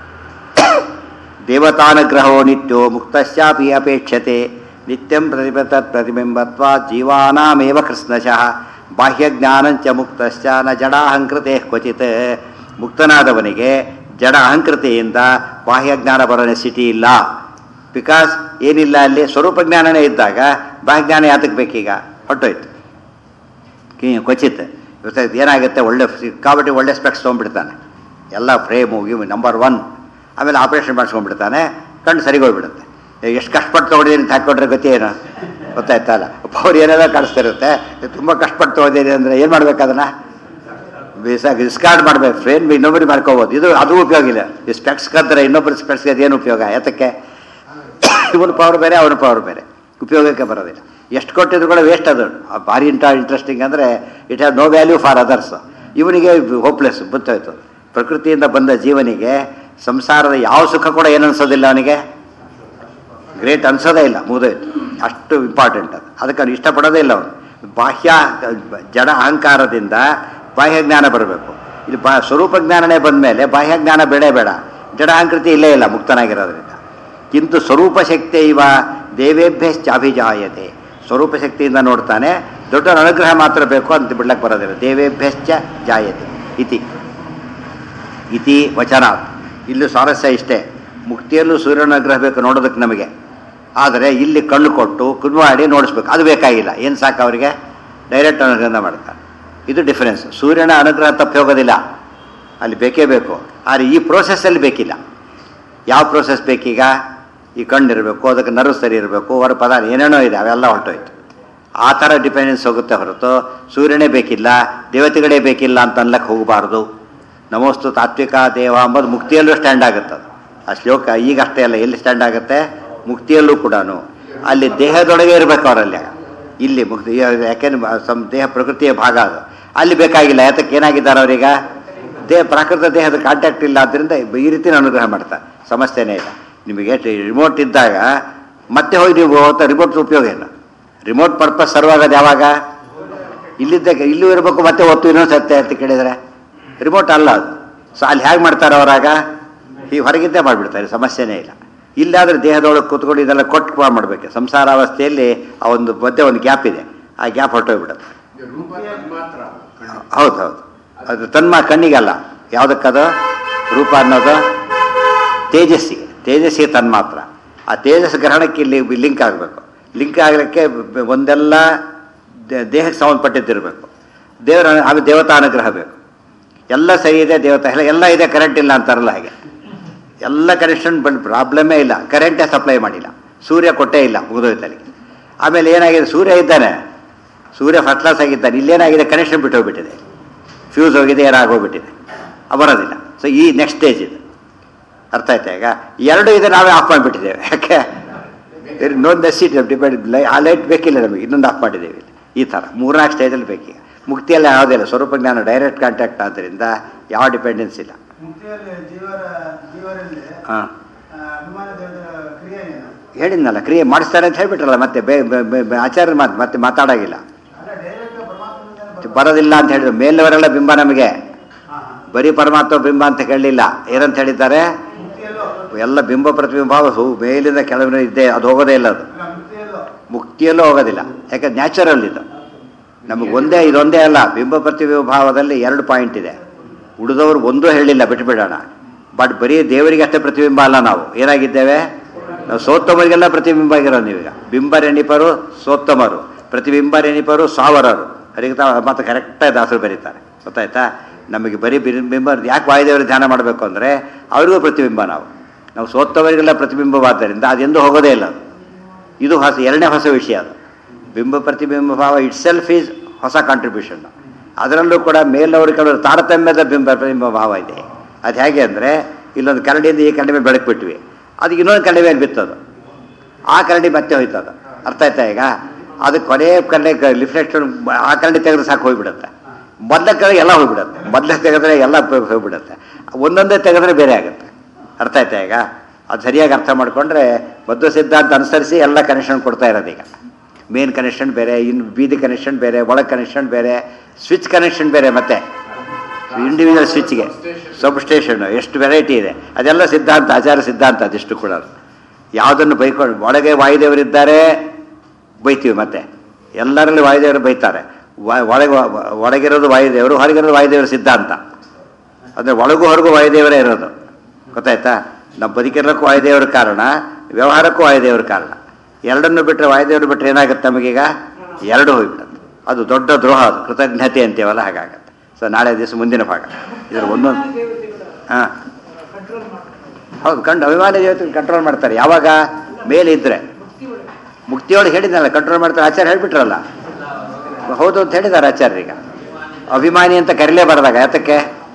ದೇವತಾನುಗ್ರಹೋ ನಿತ್ಯೋ ಮುಕ್ತಶ್ಚಾಪಿ ಅಪೇಕ್ಷತೆ ನಿತ್ಯಂ ಪ್ರತಿಬತ ಪ್ರತಿಬಿಂಬತ್ವ ಜೀವಾನಾಮೇವ ಕೃಷ್ಣಶಃ ಬಾಹ್ಯಜ್ಞಾನಂಚ ಮುಕ್ತಶ್ಚ ನ ಜಡಾಹಂಕೃತೆ ಕ್ವಚಿತ್ ಮುಕ್ತನಾದವನಿಗೆ ಜಡ ಅಹಂಕೃತೆಯಿಂದ ಬಾಹ್ಯಜ್ಞಾನ ಬರೋ ನೆಸಿಟಿ ಇಲ್ಲ ಬಿಕಾಸ್ ಏನಿಲ್ಲ ಅಲ್ಲಿ ಸ್ವರೂಪ ಜ್ಞಾನನೇ ಇದ್ದಾಗ ಬಾಹ್ಯಜ್ಞಾನ ಯಾತಕ್ಕೆ ಬೇಕೀಗ ಹೊಟ್ಟೋಯ್ತು ಕಿ- ಕ್ವಚಿತ್ ಇವತ್ತು ಏನಾಗುತ್ತೆ ಒಳ್ಳೆ ಸಿಕ್ಕಾಪಟ್ಟೆ ಒಳ್ಳೆ ಸ್ಪೆಕ್ಸ್ ತೊಗೊಂಡ್ಬಿಡ್ತಾನೆ ಎಲ್ಲ ಫ್ರೇಮು ಇವು ನಂಬರ್ ಒನ್ ಆಮೇಲೆ ಆಪ್ರೇಷನ್ ಮಾಡಿಸ್ಕೊಂಡ್ಬಿಡ್ತಾನೆ ಕಣ್ಣು ಸರಿಗೋಗ್ಬಿಡುತ್ತೆ ಎಷ್ಟು ಕಷ್ಟಪಟ್ಟು ತೊಗೊಂಡಿದ್ದೀನಿ ಅಂತ ಹಾಕ್ಕೊಂಡ್ರೆ ಗತಿ ಏನು ಗೊತ್ತಾಯ್ತಲ್ಲ ಅವ್ರು ಏನೆಲ್ಲ ಕಾಣಿಸ್ತಿರುತ್ತೆ ತುಂಬ ಕಷ್ಟಪಟ್ಟು ತೊಗೊಂಡಿದ್ದೀನಿ ಅಂದರೆ ಏನು ಮಾಡ್ಬೇಕು ಅದನ್ನು ಬೇಸಾಗಿ ಡಿಸ್ಕಾರ್ಡ್ ಮಾಡಬೇಕು ಫ್ರೇಮ್ ಇನ್ನೊಬ್ಬರಿಗೆ ಮಾಡ್ಕೋಬೋದು ಇದು ಅದು ಉಪಯೋಗ ಇಲ್ಲ ಈ ಸ್ಪೆಕ್ಸ್ ಕದ್ರೆ ಇನ್ನೊಬ್ಬರು ಸ್ಪೆಕ್ಸ್ಗೆ ಅದೇನು ಉಪಯೋಗ ಯಾತಕ್ಕೆ ಇವನು ಪವರ್ ಬೇರೆ ಅವನ ಪವರ್ ಬೇರೆ ಉಪಯೋಗಕ್ಕೆ ಬರೋದಿಲ್ಲ ಎಷ್ಟು ಕೊಟ್ಟಿದ್ರು ಕೂಡ ವೇಸ್ಟ್ ಅದು ಆ ಭಾರಿ ಇಂಟ ಇಂಟ್ರೆಸ್ಟಿಂಗ್ ಅಂದರೆ it have no value for others ಇವನಿಗೆ ಹೋಪ್ಲೆಸ್ ಗೊತ್ತಾಯ್ತು ಪ್ರಕೃತಿಯಿಂದ ಬಂದ ಜೀವನಿಗೆ ಸಂಸಾರದ ಯಾವ ಸುಖ ಕೂಡ ಏನು ಅನ್ಸೋದಿಲ್ಲ ಅವನಿಗೆ ಗ್ರೇಟ್ ಅನ್ಸೋದೇ ಇಲ್ಲ ಮುಗಿದೋಯ್ತು ಅಷ್ಟು ಇಂಪಾರ್ಟೆಂಟ್ ಅದು ಅದಕ್ಕೆ ಅವ್ನು ಇಷ್ಟಪಡೋದೇ ಇಲ್ಲ ಅವನು ಬಾಹ್ಯ ಜಡ ಅಹಂಕಾರದಿಂದ ಬಾಹ್ಯ ಜ್ಞಾನ ಬರಬೇಕು ಇಲ್ಲಿ ಬಾ ಸ್ವರೂಪ ಜ್ಞಾನನೇ ಬಂದ ಮೇಲೆ ಬಾಹ್ಯ ಜ್ಞಾನ ಬೇಡೇ ಬೇಡ ಜಡ ಅಹಂಕೃತಿ ಇಲ್ಲೇ ಇಲ್ಲ ಮುಕ್ತನಾಗಿರೋದ್ರಿಂದ ಕಿಂತು ಸ್ವರೂಪ ಶಕ್ತಿ ಇವ ದೇವೇಭ್ಯಶ್ಚಾಭಿಜಾಯತೆ ಸ್ವರೂಪ ಶಕ್ತಿಯಿಂದ ನೋಡ್ತಾನೆ ದೊಡ್ಡ ಅನುಗ್ರಹ ಮಾತ್ರ ಬೇಕು ಅಂತ ಬಿಡ್ಲಕ್ಕೆ ಬರೋದಿಲ್ಲ ದೇವೇಭ್ಯಶ್ಚ ಜಾಯತೆ ಇತಿ ಇತಿ ವಚನಾತ್ ಇಲ್ಲಿ ಸ್ವಾರಸ್ಯ ಇಷ್ಟೇ ಮುಕ್ತಿಯಲ್ಲೂ ಸೂರ್ಯನ ಅನುಗ್ರಹ ಬೇಕು ನೋಡೋದಕ್ಕೆ ನಮಗೆ ಆದರೆ ಇಲ್ಲಿ ಕಣ್ಣು ಕೊಟ್ಟು ಕುದ್ ಮಾಡಿ ನೋಡಿಸ್ಬೇಕು ಅದು ಬೇಕಾಗಿಲ್ಲ ಏನು ಸಾಕು ಅವರಿಗೆ ಡೈರೆಕ್ಟ್ ಅನುಗ್ರಹ ಮಾಡ್ತಾರೆ ಇದು ಡಿಫರೆನ್ಸ್ ಸೂರ್ಯನ ಅನುಗ್ರಹ ತಪ್ಪಿ ಹೋಗೋದಿಲ್ಲ ಅಲ್ಲಿ ಬೇಕೇ ಬೇಕು ಆದರೆ ಈ ಪ್ರೋಸೆಸ್ಸಲ್ಲಿ ಬೇಕಿಲ್ಲ ಯಾವ ಪ್ರೋಸೆಸ್ ಬೇಕೀಗ ಈ ಕಣ್ಣಿರಬೇಕು ಅದಕ್ಕೆ ನರ್ವ್ ಸರಿ ಇರಬೇಕು ಹೊರ ಪದಾರ್ಥ ಏನೇನೋ ಇದೆ ಅವೆಲ್ಲ ಹೊರಟೋಯ್ತು ಆ ಥರ ಡಿಪೆಂಡೆನ್ಸ್ ಹೋಗುತ್ತೆ ಹೊರತು ಸೂರ್ಯನೇ ಬೇಕಿಲ್ಲ ದೇವತೆಗಳೇ ಬೇಕಿಲ್ಲ ಅಂತ ಅನ್ಲಕ್ಕೆ ಹೋಗಬಾರ್ದು ನಮೋಸ್ತು ತಾತ್ವಿಕ ದೇವ ಅಂಬೋದು ಮುಕ್ತಿಯಲ್ಲೂ ಸ್ಟ್ಯಾಂಡ್ ಆಗುತ್ತೆ ಅದು ಆ ಶ್ಲೋಕ ಈಗ ಅಷ್ಟೇ ಅಲ್ಲ ಎಲ್ಲಿ ಸ್ಟ್ಯಾಂಡ್ ಆಗುತ್ತೆ ಮುಕ್ತಿಯಲ್ಲೂ ಕೂಡ ಅಲ್ಲಿ ದೇಹದೊಳಗೆ ಇರಬೇಕು ಅವರಲ್ಲಿ ಇಲ್ಲಿ ಮುಕ್ತಿ ಯಾಕೆಂದ್ರೆ ಸಂ ದೇಹ ಪ್ರಕೃತಿಯ ಭಾಗ ಅದು ಅಲ್ಲಿ ಬೇಕಾಗಿಲ್ಲ ಯಾತಕ್ಕೆ ಏನಾಗಿದ್ದಾರೆ ಅವರೀಗ ದೇಹ ಪ್ರಾಕೃತ ದೇಹದ ಕಾಂಟ್ಯಾಕ್ಟ್ ಇಲ್ಲ ಆದ್ದರಿಂದ ಈ ರೀತಿ ಅನುಗ್ರಹ ಮಾಡ್ತಾರೆ ಸಮಸ್ಯೆನೇ ಇಲ್ಲ ನಿಮಗೆ ರಿಮೋಟ್ ಇದ್ದಾಗ ಮತ್ತೆ ಹೋಗಿ ನೀವು ಹೋಗ್ತಾ ರಿಮೋಟ್ ಉಪಯೋಗ ಇಲ್ಲ ರಿಮೋಟ್ ಪರ್ಪಸ್ ಸರ್ವ್ ಆಗೋದು ಯಾವಾಗ ಇಲ್ಲಿದ್ದಾಗ ಇಲ್ಲೂ ಇರಬೇಕು ಮತ್ತೆ ಒತ್ತು ಇನ್ನೊಂದು ಸತ್ಯ ಅಂತ ಕೇಳಿದರೆ ರಿಮೋಟ್ ಅಲ್ಲ ಅದು ಸೊ ಅಲ್ಲಿ ಹೇಗೆ ಮಾಡ್ತಾರೆ ಅವರಾಗ ಈ ಹೊರಗಿದ್ದೇ ಮಾಡಿಬಿಡ್ತಾರೆ ಸಮಸ್ಯೆನೇ ಇಲ್ಲ ಇಲ್ಲಾದ್ರೆ ದೇಹದೊಳಗೆ ಕೂತ್ಕೊಂಡು ಇದೆಲ್ಲ ಕೊಟ್ಟು ಮಾಡಬೇಕು ಸಂಸಾರಾವಸ್ಥೆಯಲ್ಲಿ ಆ ಒಂದು ಮಧ್ಯೆ ಒಂದು ಗ್ಯಾಪ್ ಇದೆ ಆ ಗ್ಯಾಪ್ ಹೊರಟೋಗ್ಬಿಡುತ್ತೆ ಇದು ರೂಪ ಮಾತ್ರ ಹೌದು ಹೌದು ಅದು ತನ್ಮ ಕಣ್ಣಿಗಲ್ಲ ಯಾವುದಕ್ಕದು ರೂಪ ಅನ್ನೋದು ತೇಜಸ್ಸಿಗೆ ತೇಜಸ್ಸಿಗೆ ತನ್ಮಾತ್ರ ಆ ತೇಜಸ್ ಗ್ರಹಣಕ್ಕೆ ಇಲ್ಲಿ ಲಿಂಕ್ ಆಗಬೇಕು ಲಿಂಕ್ ಆಗಲಿಕ್ಕೆ ಬ- ಒಂದೆಲ್ಲ ದೇ- ದೇಹಕ್ಕೆ ಸಂಬಂಧಪಟ್ಟಿದ್ದಿರಬೇಕು ದೇವರ ಆಮೇಲೆ ದೇವತಾ ಅನುಗ್ರಹ ಬೇಕು ಎಲ್ಲ ಸರಿ ಇದೆ ದೇವತಾ ಎಲ್ಲ ಎಲ್ಲ ಇದೆ ಕರೆಂಟ್ ಇಲ್ಲ ಅಂತಾರಲ್ಲ ಹಾಗೆ ಎಲ್ಲ ಕನೆಕ್ಷನ್ ಬಂದು ಪ್ರಾಬ್ಲಮೇ ಇಲ್ಲ ಕರೆಂಟೇ ಸಪ್ಲೈ ಮಾಡಿಲ್ಲ ಸೂರ್ಯ ಕೊಟ್ಟೇ ಇಲ್ಲ ಮುಗಿದೋಯ್ತು ಅಲ್ಲಿಗೆ ಆಮೇಲೆ ಏನಾಗಿದೆ ಸೂರ್ಯ ಇದ್ದಾನೆ ಸೂರ್ಯ ಫಸ್ಟ್ ಕ್ಲಾಸ್ ಆಗಿದ್ದಾನೆ ಇಲ್ಲೇನಾಗಿದೆ ಕನೆಕ್ಷನ್ ಬಿಟ್ಟು ಹೋಗ್ಬಿಟ್ಟಿದೆ ಫ್ಯೂಸ್ ಹೋಗಿದೆ ಏನಾಗೋಗ್ಬಿಟ್ಟಿದೆ ಅದು ಬರೋದಿಲ್ಲ ಸೊ ಈ ನೆಕ್ಸ್ಟ್ ಸ್ಟೇಜ್ ಇದು ಅರ್ಥ ಆಯ್ತಾ ಈಗ ಎರಡು ಇದೆ ನಾವೇ ಆಫ್ ಮಾಡಿಬಿಟ್ಟಿದ್ದೇವೆ ಯಾಕೆ ಇನ್ನೊಂದು ನೆಸಿಟ್ ಡಿಪೆಂಡ್ ಆ ಲೈಟ್ ಬೇಕಿಲ್ಲ ನಮಗೆ ಇನ್ನೊಂದು ಆಫ್ ಮಾಡಿದ್ದೇವೆ ಇಲ್ಲಿ. ಈ ಥರ ಮೂರ್ನಾಲ್ಕು ಸ್ಟೇಜಲ್ಲಿ ಬೇಕೀಗ ಮುಕ್ತಿಯಲ್ಲಿ ಯಾವುದೇ ಇಲ್ಲ ಸ್ವರೂಪ ಜ್ಞಾನ ಡೈರೆಕ್ಟ್ ಕಾಂಟ್ಯಾಕ್ಟ್ ಆದ್ದರಿಂದ ಯಾವ ಡಿಪೆಂಡೆನ್ಸ್ ಇಲ್ಲ ಮುಕ್ತಿಯಲ್ಲಿ ಜೀವರ ಜೀವರಲ್ಲಿ ಹಾಂ ಆ, ಅಭಿಮಾನ ದೇವರ ಕ್ರಿಯೆ ಏನು ಹೇಳಿದ್ನಲ್ಲ ಕ್ರಿಯೆ ಮಾಡಿಸ್ತಾರೆ ಅಂತ ಹೇಳ್ಬಿಟ್ರಲ್ಲ ಮತ್ತೆ ಬೇ ಬೇ- ಬೇ- ಬೇ- ಆಚಾರ್ಯ ಮಾತು ಮತ್ತೆ ಮಾತಾಡೋಗಿಲ್ಲ ಅಲ್ಲ ಡೈರೆಕ್ಟ್ ಪರಮಾತ್ಮನಿಂದನೇ ಬರೋದಿಲ್ಲ ಅಂತ ಹೇಳಿದ್ರು ಮೇಲಿನವರೆಲ್ಲ ಬಿಂಬ ನಮಗೆ ಹಾ ಬರೀ ಪರಮಾತ್ಮ ಬಿಂಬ ಅಂತ ಹೇಳಲಿಲ್ಲ ಏನಂತ ಹೇಳಿದ್ದಾರೆ ಮುಕ್ತಿಯಲ್ಲೋ ಎಲ್ಲ ಬಿಂಬ ಪ್ರತಿಬಿಂಬ ಹೂ ಮೇಲಿಂದ ಕೆಳಗಿನ ಇದ್ದೇ ಅದು ಹೋಗೋದೇ ಇಲ್ಲ ಅದು ಅಲ್ಲ ಮುಕ್ತಿಯಲ್ಲೋ ಮುಕ್ತಿಯಲ್ಲೂ ಹೋಗೋದಿಲ್ಲ ಯಾಕಂದ್ರೆ ನ್ಯಾಚುರಲ್ ಇದು ನಮಗೆ ಒಂದೇ ಇದೊಂದೇ ಅಲ್ಲ ಬಿಂಬ ಪ್ರತಿಬಿಂಬ ಭಾವದಲ್ಲಿ ಎರಡು ಪಾಯಿಂಟ್ ಇದೆ ಉಳಿದವರು ಒಂದೂ ಹೇಳಲಿಲ್ಲ ಬಿಟ್ಟುಬಿಡೋಣ ಬಟ್ ಬರೀ ದೇವರಿಗೆ ಅಷ್ಟೇ ಪ್ರತಿಬಿಂಬ ಅಲ್ಲ ನಾವು ಏನಾಗಿದ್ದೇವೆ ನಾವು ಸೋತ್ತಮರಿಗೆಲ್ಲ ಪ್ರತಿಬಿಂಬ ಆಗಿರೋದು ನೀವೀಗ ಬಿಂಬರೆಣಿಪರು ಸೋತ್ತಮರು ಪ್ರತಿಬಿಂಬರೆಣಿಪರು ಸಾವರರು ಅದಕ್ಕೆ ತಾವು ಮತ್ತೆ ಕರೆಕ್ಟಾಗಿ ದಾಸರು ಬರೀತಾರೆ ಗೊತ್ತಾಯ್ತಾ ನಮಗೆ ಬರೀ ಬಿಂ- ಬಿಂಬ ಯಾಕೆ ವಾಯುದೇವರು ಧ್ಯಾನ ಮಾಡಬೇಕು ಅಂದರೆ ಅವರಿಗೂ ಪ್ರತಿಬಿಂಬ ನಾವು ನಾವು ಸೋತ್ತವರಿಗೆಲ್ಲ ಪ್ರತಿಬಿಂಬವಾದ್ದರಿಂದ ಅದೆಂದೂ ಹೋಗೋದೇ ಇಲ್ಲ ಅದು ಇದು ಹೊಸ ಎರಡನೇ ಹೊಸ ವಿಷಯ ಅದು ಬಿಂಬ ಪ್ರತಿಬಿಂಬ ಭಾವ ಇಟ್ ಸೆಲ್ಫ್ ಈಸ್ ಹೊಸ ಕಾಂಟ್ರಿಬ್ಯೂಷನ್ ಅದರಲ್ಲೂ ಕೂಡ ಮೇಲವರು ಕೆಲವರು ತಾರತಮ್ಯದ ಬಿಂಬ ಪ್ರತಿಬಿಂಬ ಭಾವ ಇದೆ ಅದು ಹೇಗೆ ಅಂದರೆ ಇಲ್ಲೊಂದು ಕರಡಿಯಿಂದ ಈ ಕರಡಿ ಮೇಲೆ ಬೆಳಕು ಬಿಟ್ವಿ ಅದಕ್ಕೆ ಇನ್ನೊಂದು ಕರಡಿ ಮೇಲೆ ಬಿತ್ತದು ಆ ಕರಡಿ ಮತ್ತೆ ಹೋಯ್ತದ ಅರ್ಥ ಆಯ್ತಾ ಈಗ ಅದು ಕೊನೆ ಕರಡಿ ರಿಫ್ಲೆಕ್ಷನ್ ಆ ಕರಡಿ ತೆಗೆದ್ರೆ ಸಾಕು ಹೋಗ್ಬಿಡುತ್ತೆ ಮೊದಲ ಕರಡಿ ಎಲ್ಲ ಹೋಗ್ಬಿಡುತ್ತೆ ಮೊದಲ ತೆಗೆದ್ರೆ ಎಲ್ಲ ಹೋಗ್- ಹೋಗ್ಬಿಡುತ್ತೆ ಒಂದೊಂದೇ ತೆಗೆದ್ರೆ ಬೇರೆ ಆಗುತ್ತೆ ಅರ್ಥ ಆಯ್ತಾ ಈಗ ಅದು ಸರಿಯಾಗಿ ಅರ್ಥ ಮಾಡಿಕೊಂಡ್ರೆ ಮಧ್ವ ಸಿದ್ಧಾಂತ ಅನುಸರಿಸಿ ಎಲ್ಲ ಕನೆಕ್ಷನ್ ಕೊಡ್ತಾ ಇರೋದು ಈಗ ಮೇನ್ ಕನೆಕ್ಷನ್ ಬೇರೆ ಇನ್ನು ಬೀದಿ ಕನೆಕ್ಷನ್ ಬೇರೆ ಒಳಗೆ ಕನೆಕ್ಷನ್ ಬೇರೆ ಸ್ವಿಚ್ ಕನೆಕ್ಷನ್ ಬೇರೆ ಮತ್ತೆ ಇಂಡಿವಿಜುವಲ್ ಸ್ವಿಚ್ಗೆ ಸಬ್ ಸ್ಟೇಷನ್ ಎಷ್ಟು ವೆರೈಟಿ ಇದೆ ಅದೆಲ್ಲ ಸಿದ್ಧಾಂತ ಆಚಾರ ಸಿದ್ಧಾಂತ ಅದಿಷ್ಟು ಕೂಡ ಯಾವುದನ್ನು ಬೈಕೊಂಡು ಒಳಗೆ ವಾಯುದೇವರಿದ್ದಾರೆ ಬೈತೀವಿ ಮತ್ತೆ ಎಲ್ಲರಲ್ಲಿ ವಾಯುದೇವರು ಬೈತಾರೆ ವ- ಒಳಗೆ ಒಳಗಿರೋದು ವಾಯುದೇವರು ಹೊರಗಿರೋದು ವಾಯುದೇವರ ಸಿದ್ಧಾಂತ ಅಂದರೆ ಒಳಗೂ ಹೊರಗೂ ವಾಯುದೇವರೇ ಇರೋದು ಗೊತ್ತಾಯ್ತಾ ನಮ್ಮ ಬದುಕಿರೋಕ್ಕೂ ವಾಯುದೇವರ ಕಾರಣ ವ್ಯವಹಾರಕ್ಕೂ ವಾಯುದೇವರ ಕಾರಣ ಎರಡನ್ನು ಬಿಟ್ಟರೆ ವಾಯುದೇವರು ಬಿಟ್ಟರೆ ಏನಾಗುತ್ತೆ ನಮಗೀಗ ಎರಡು ಹೋಗ್ಬಿಡುತ್ತೆ ಅದು ದೊಡ್ಡ ದ್ರೋಹ ಅದು ಕೃತಜ್ಞತೆ ಅಂತೀವಲ್ಲ ಹಾಗಾಗತ್ತೆ ಸೊ ನಾಳೆ ದಿವಸ ಮುಂದಿನ ಭಾಗ ಇದರ ಒಂದೊಂದು ಹಾಂ ಹೌದು ಕಂಡು ಅಭಿಮಾನಿ ದೇವತೆ ಕಂಟ್ರೋಲ್ ಮಾಡ್ತಾರೆ ಯಾವಾಗ ಮೇಲೆ ಇದ್ದರೆ ಮುಕ್ತಿಯೊಳಗೆ ಹೇಳಿದ್ನಲ್ಲ ಕಂಟ್ರೋಲ್ ಮಾಡ್ತಾರೆ ಆಚಾರ್ಯ ಹೇಳ್ಬಿಟ್ರಲ್ಲ ಹೌದು ಅಂತ ಹೇಳಿದ್ದಾರೆ ಆಚಾರ್ಯರೀಗ ಅಭಿಮಾನಿ ಅಂತ ಕರೀಲೇಬಾರ್ದಾಗ ಯಾತಕ್ಕೆ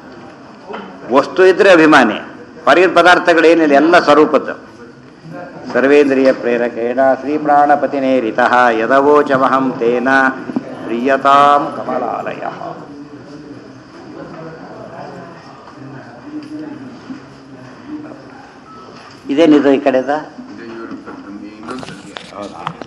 ವಸ್ತು ಇದ್ರೆ ಅಭಿಮಾನಿ ಹೊರಗಿನ ಪದಾರ್ಥಗಳು ಏನಿಲ್ಲ ಎಲ್ಲ ಸ್ವರೂಪದ್ದು ಸರ್ವೇಂದ್ರಿಯ ಪ್ರೇರಕೇಣ ಶ್ರೀ ಪ್ರಾಣಪತಿನೇರಿತ ಯದವೋಚಮಹಂ ತೇನ ಪ್ರಿಯತಾಂ ಕಮಲಾಲಯ ಇದೇನಿದು ಈ ಕಡೆದ ಇದು ಇವರು ಇನ್ನೊಂದು ಸಂಖ್ಯೆ ಹೌದಾ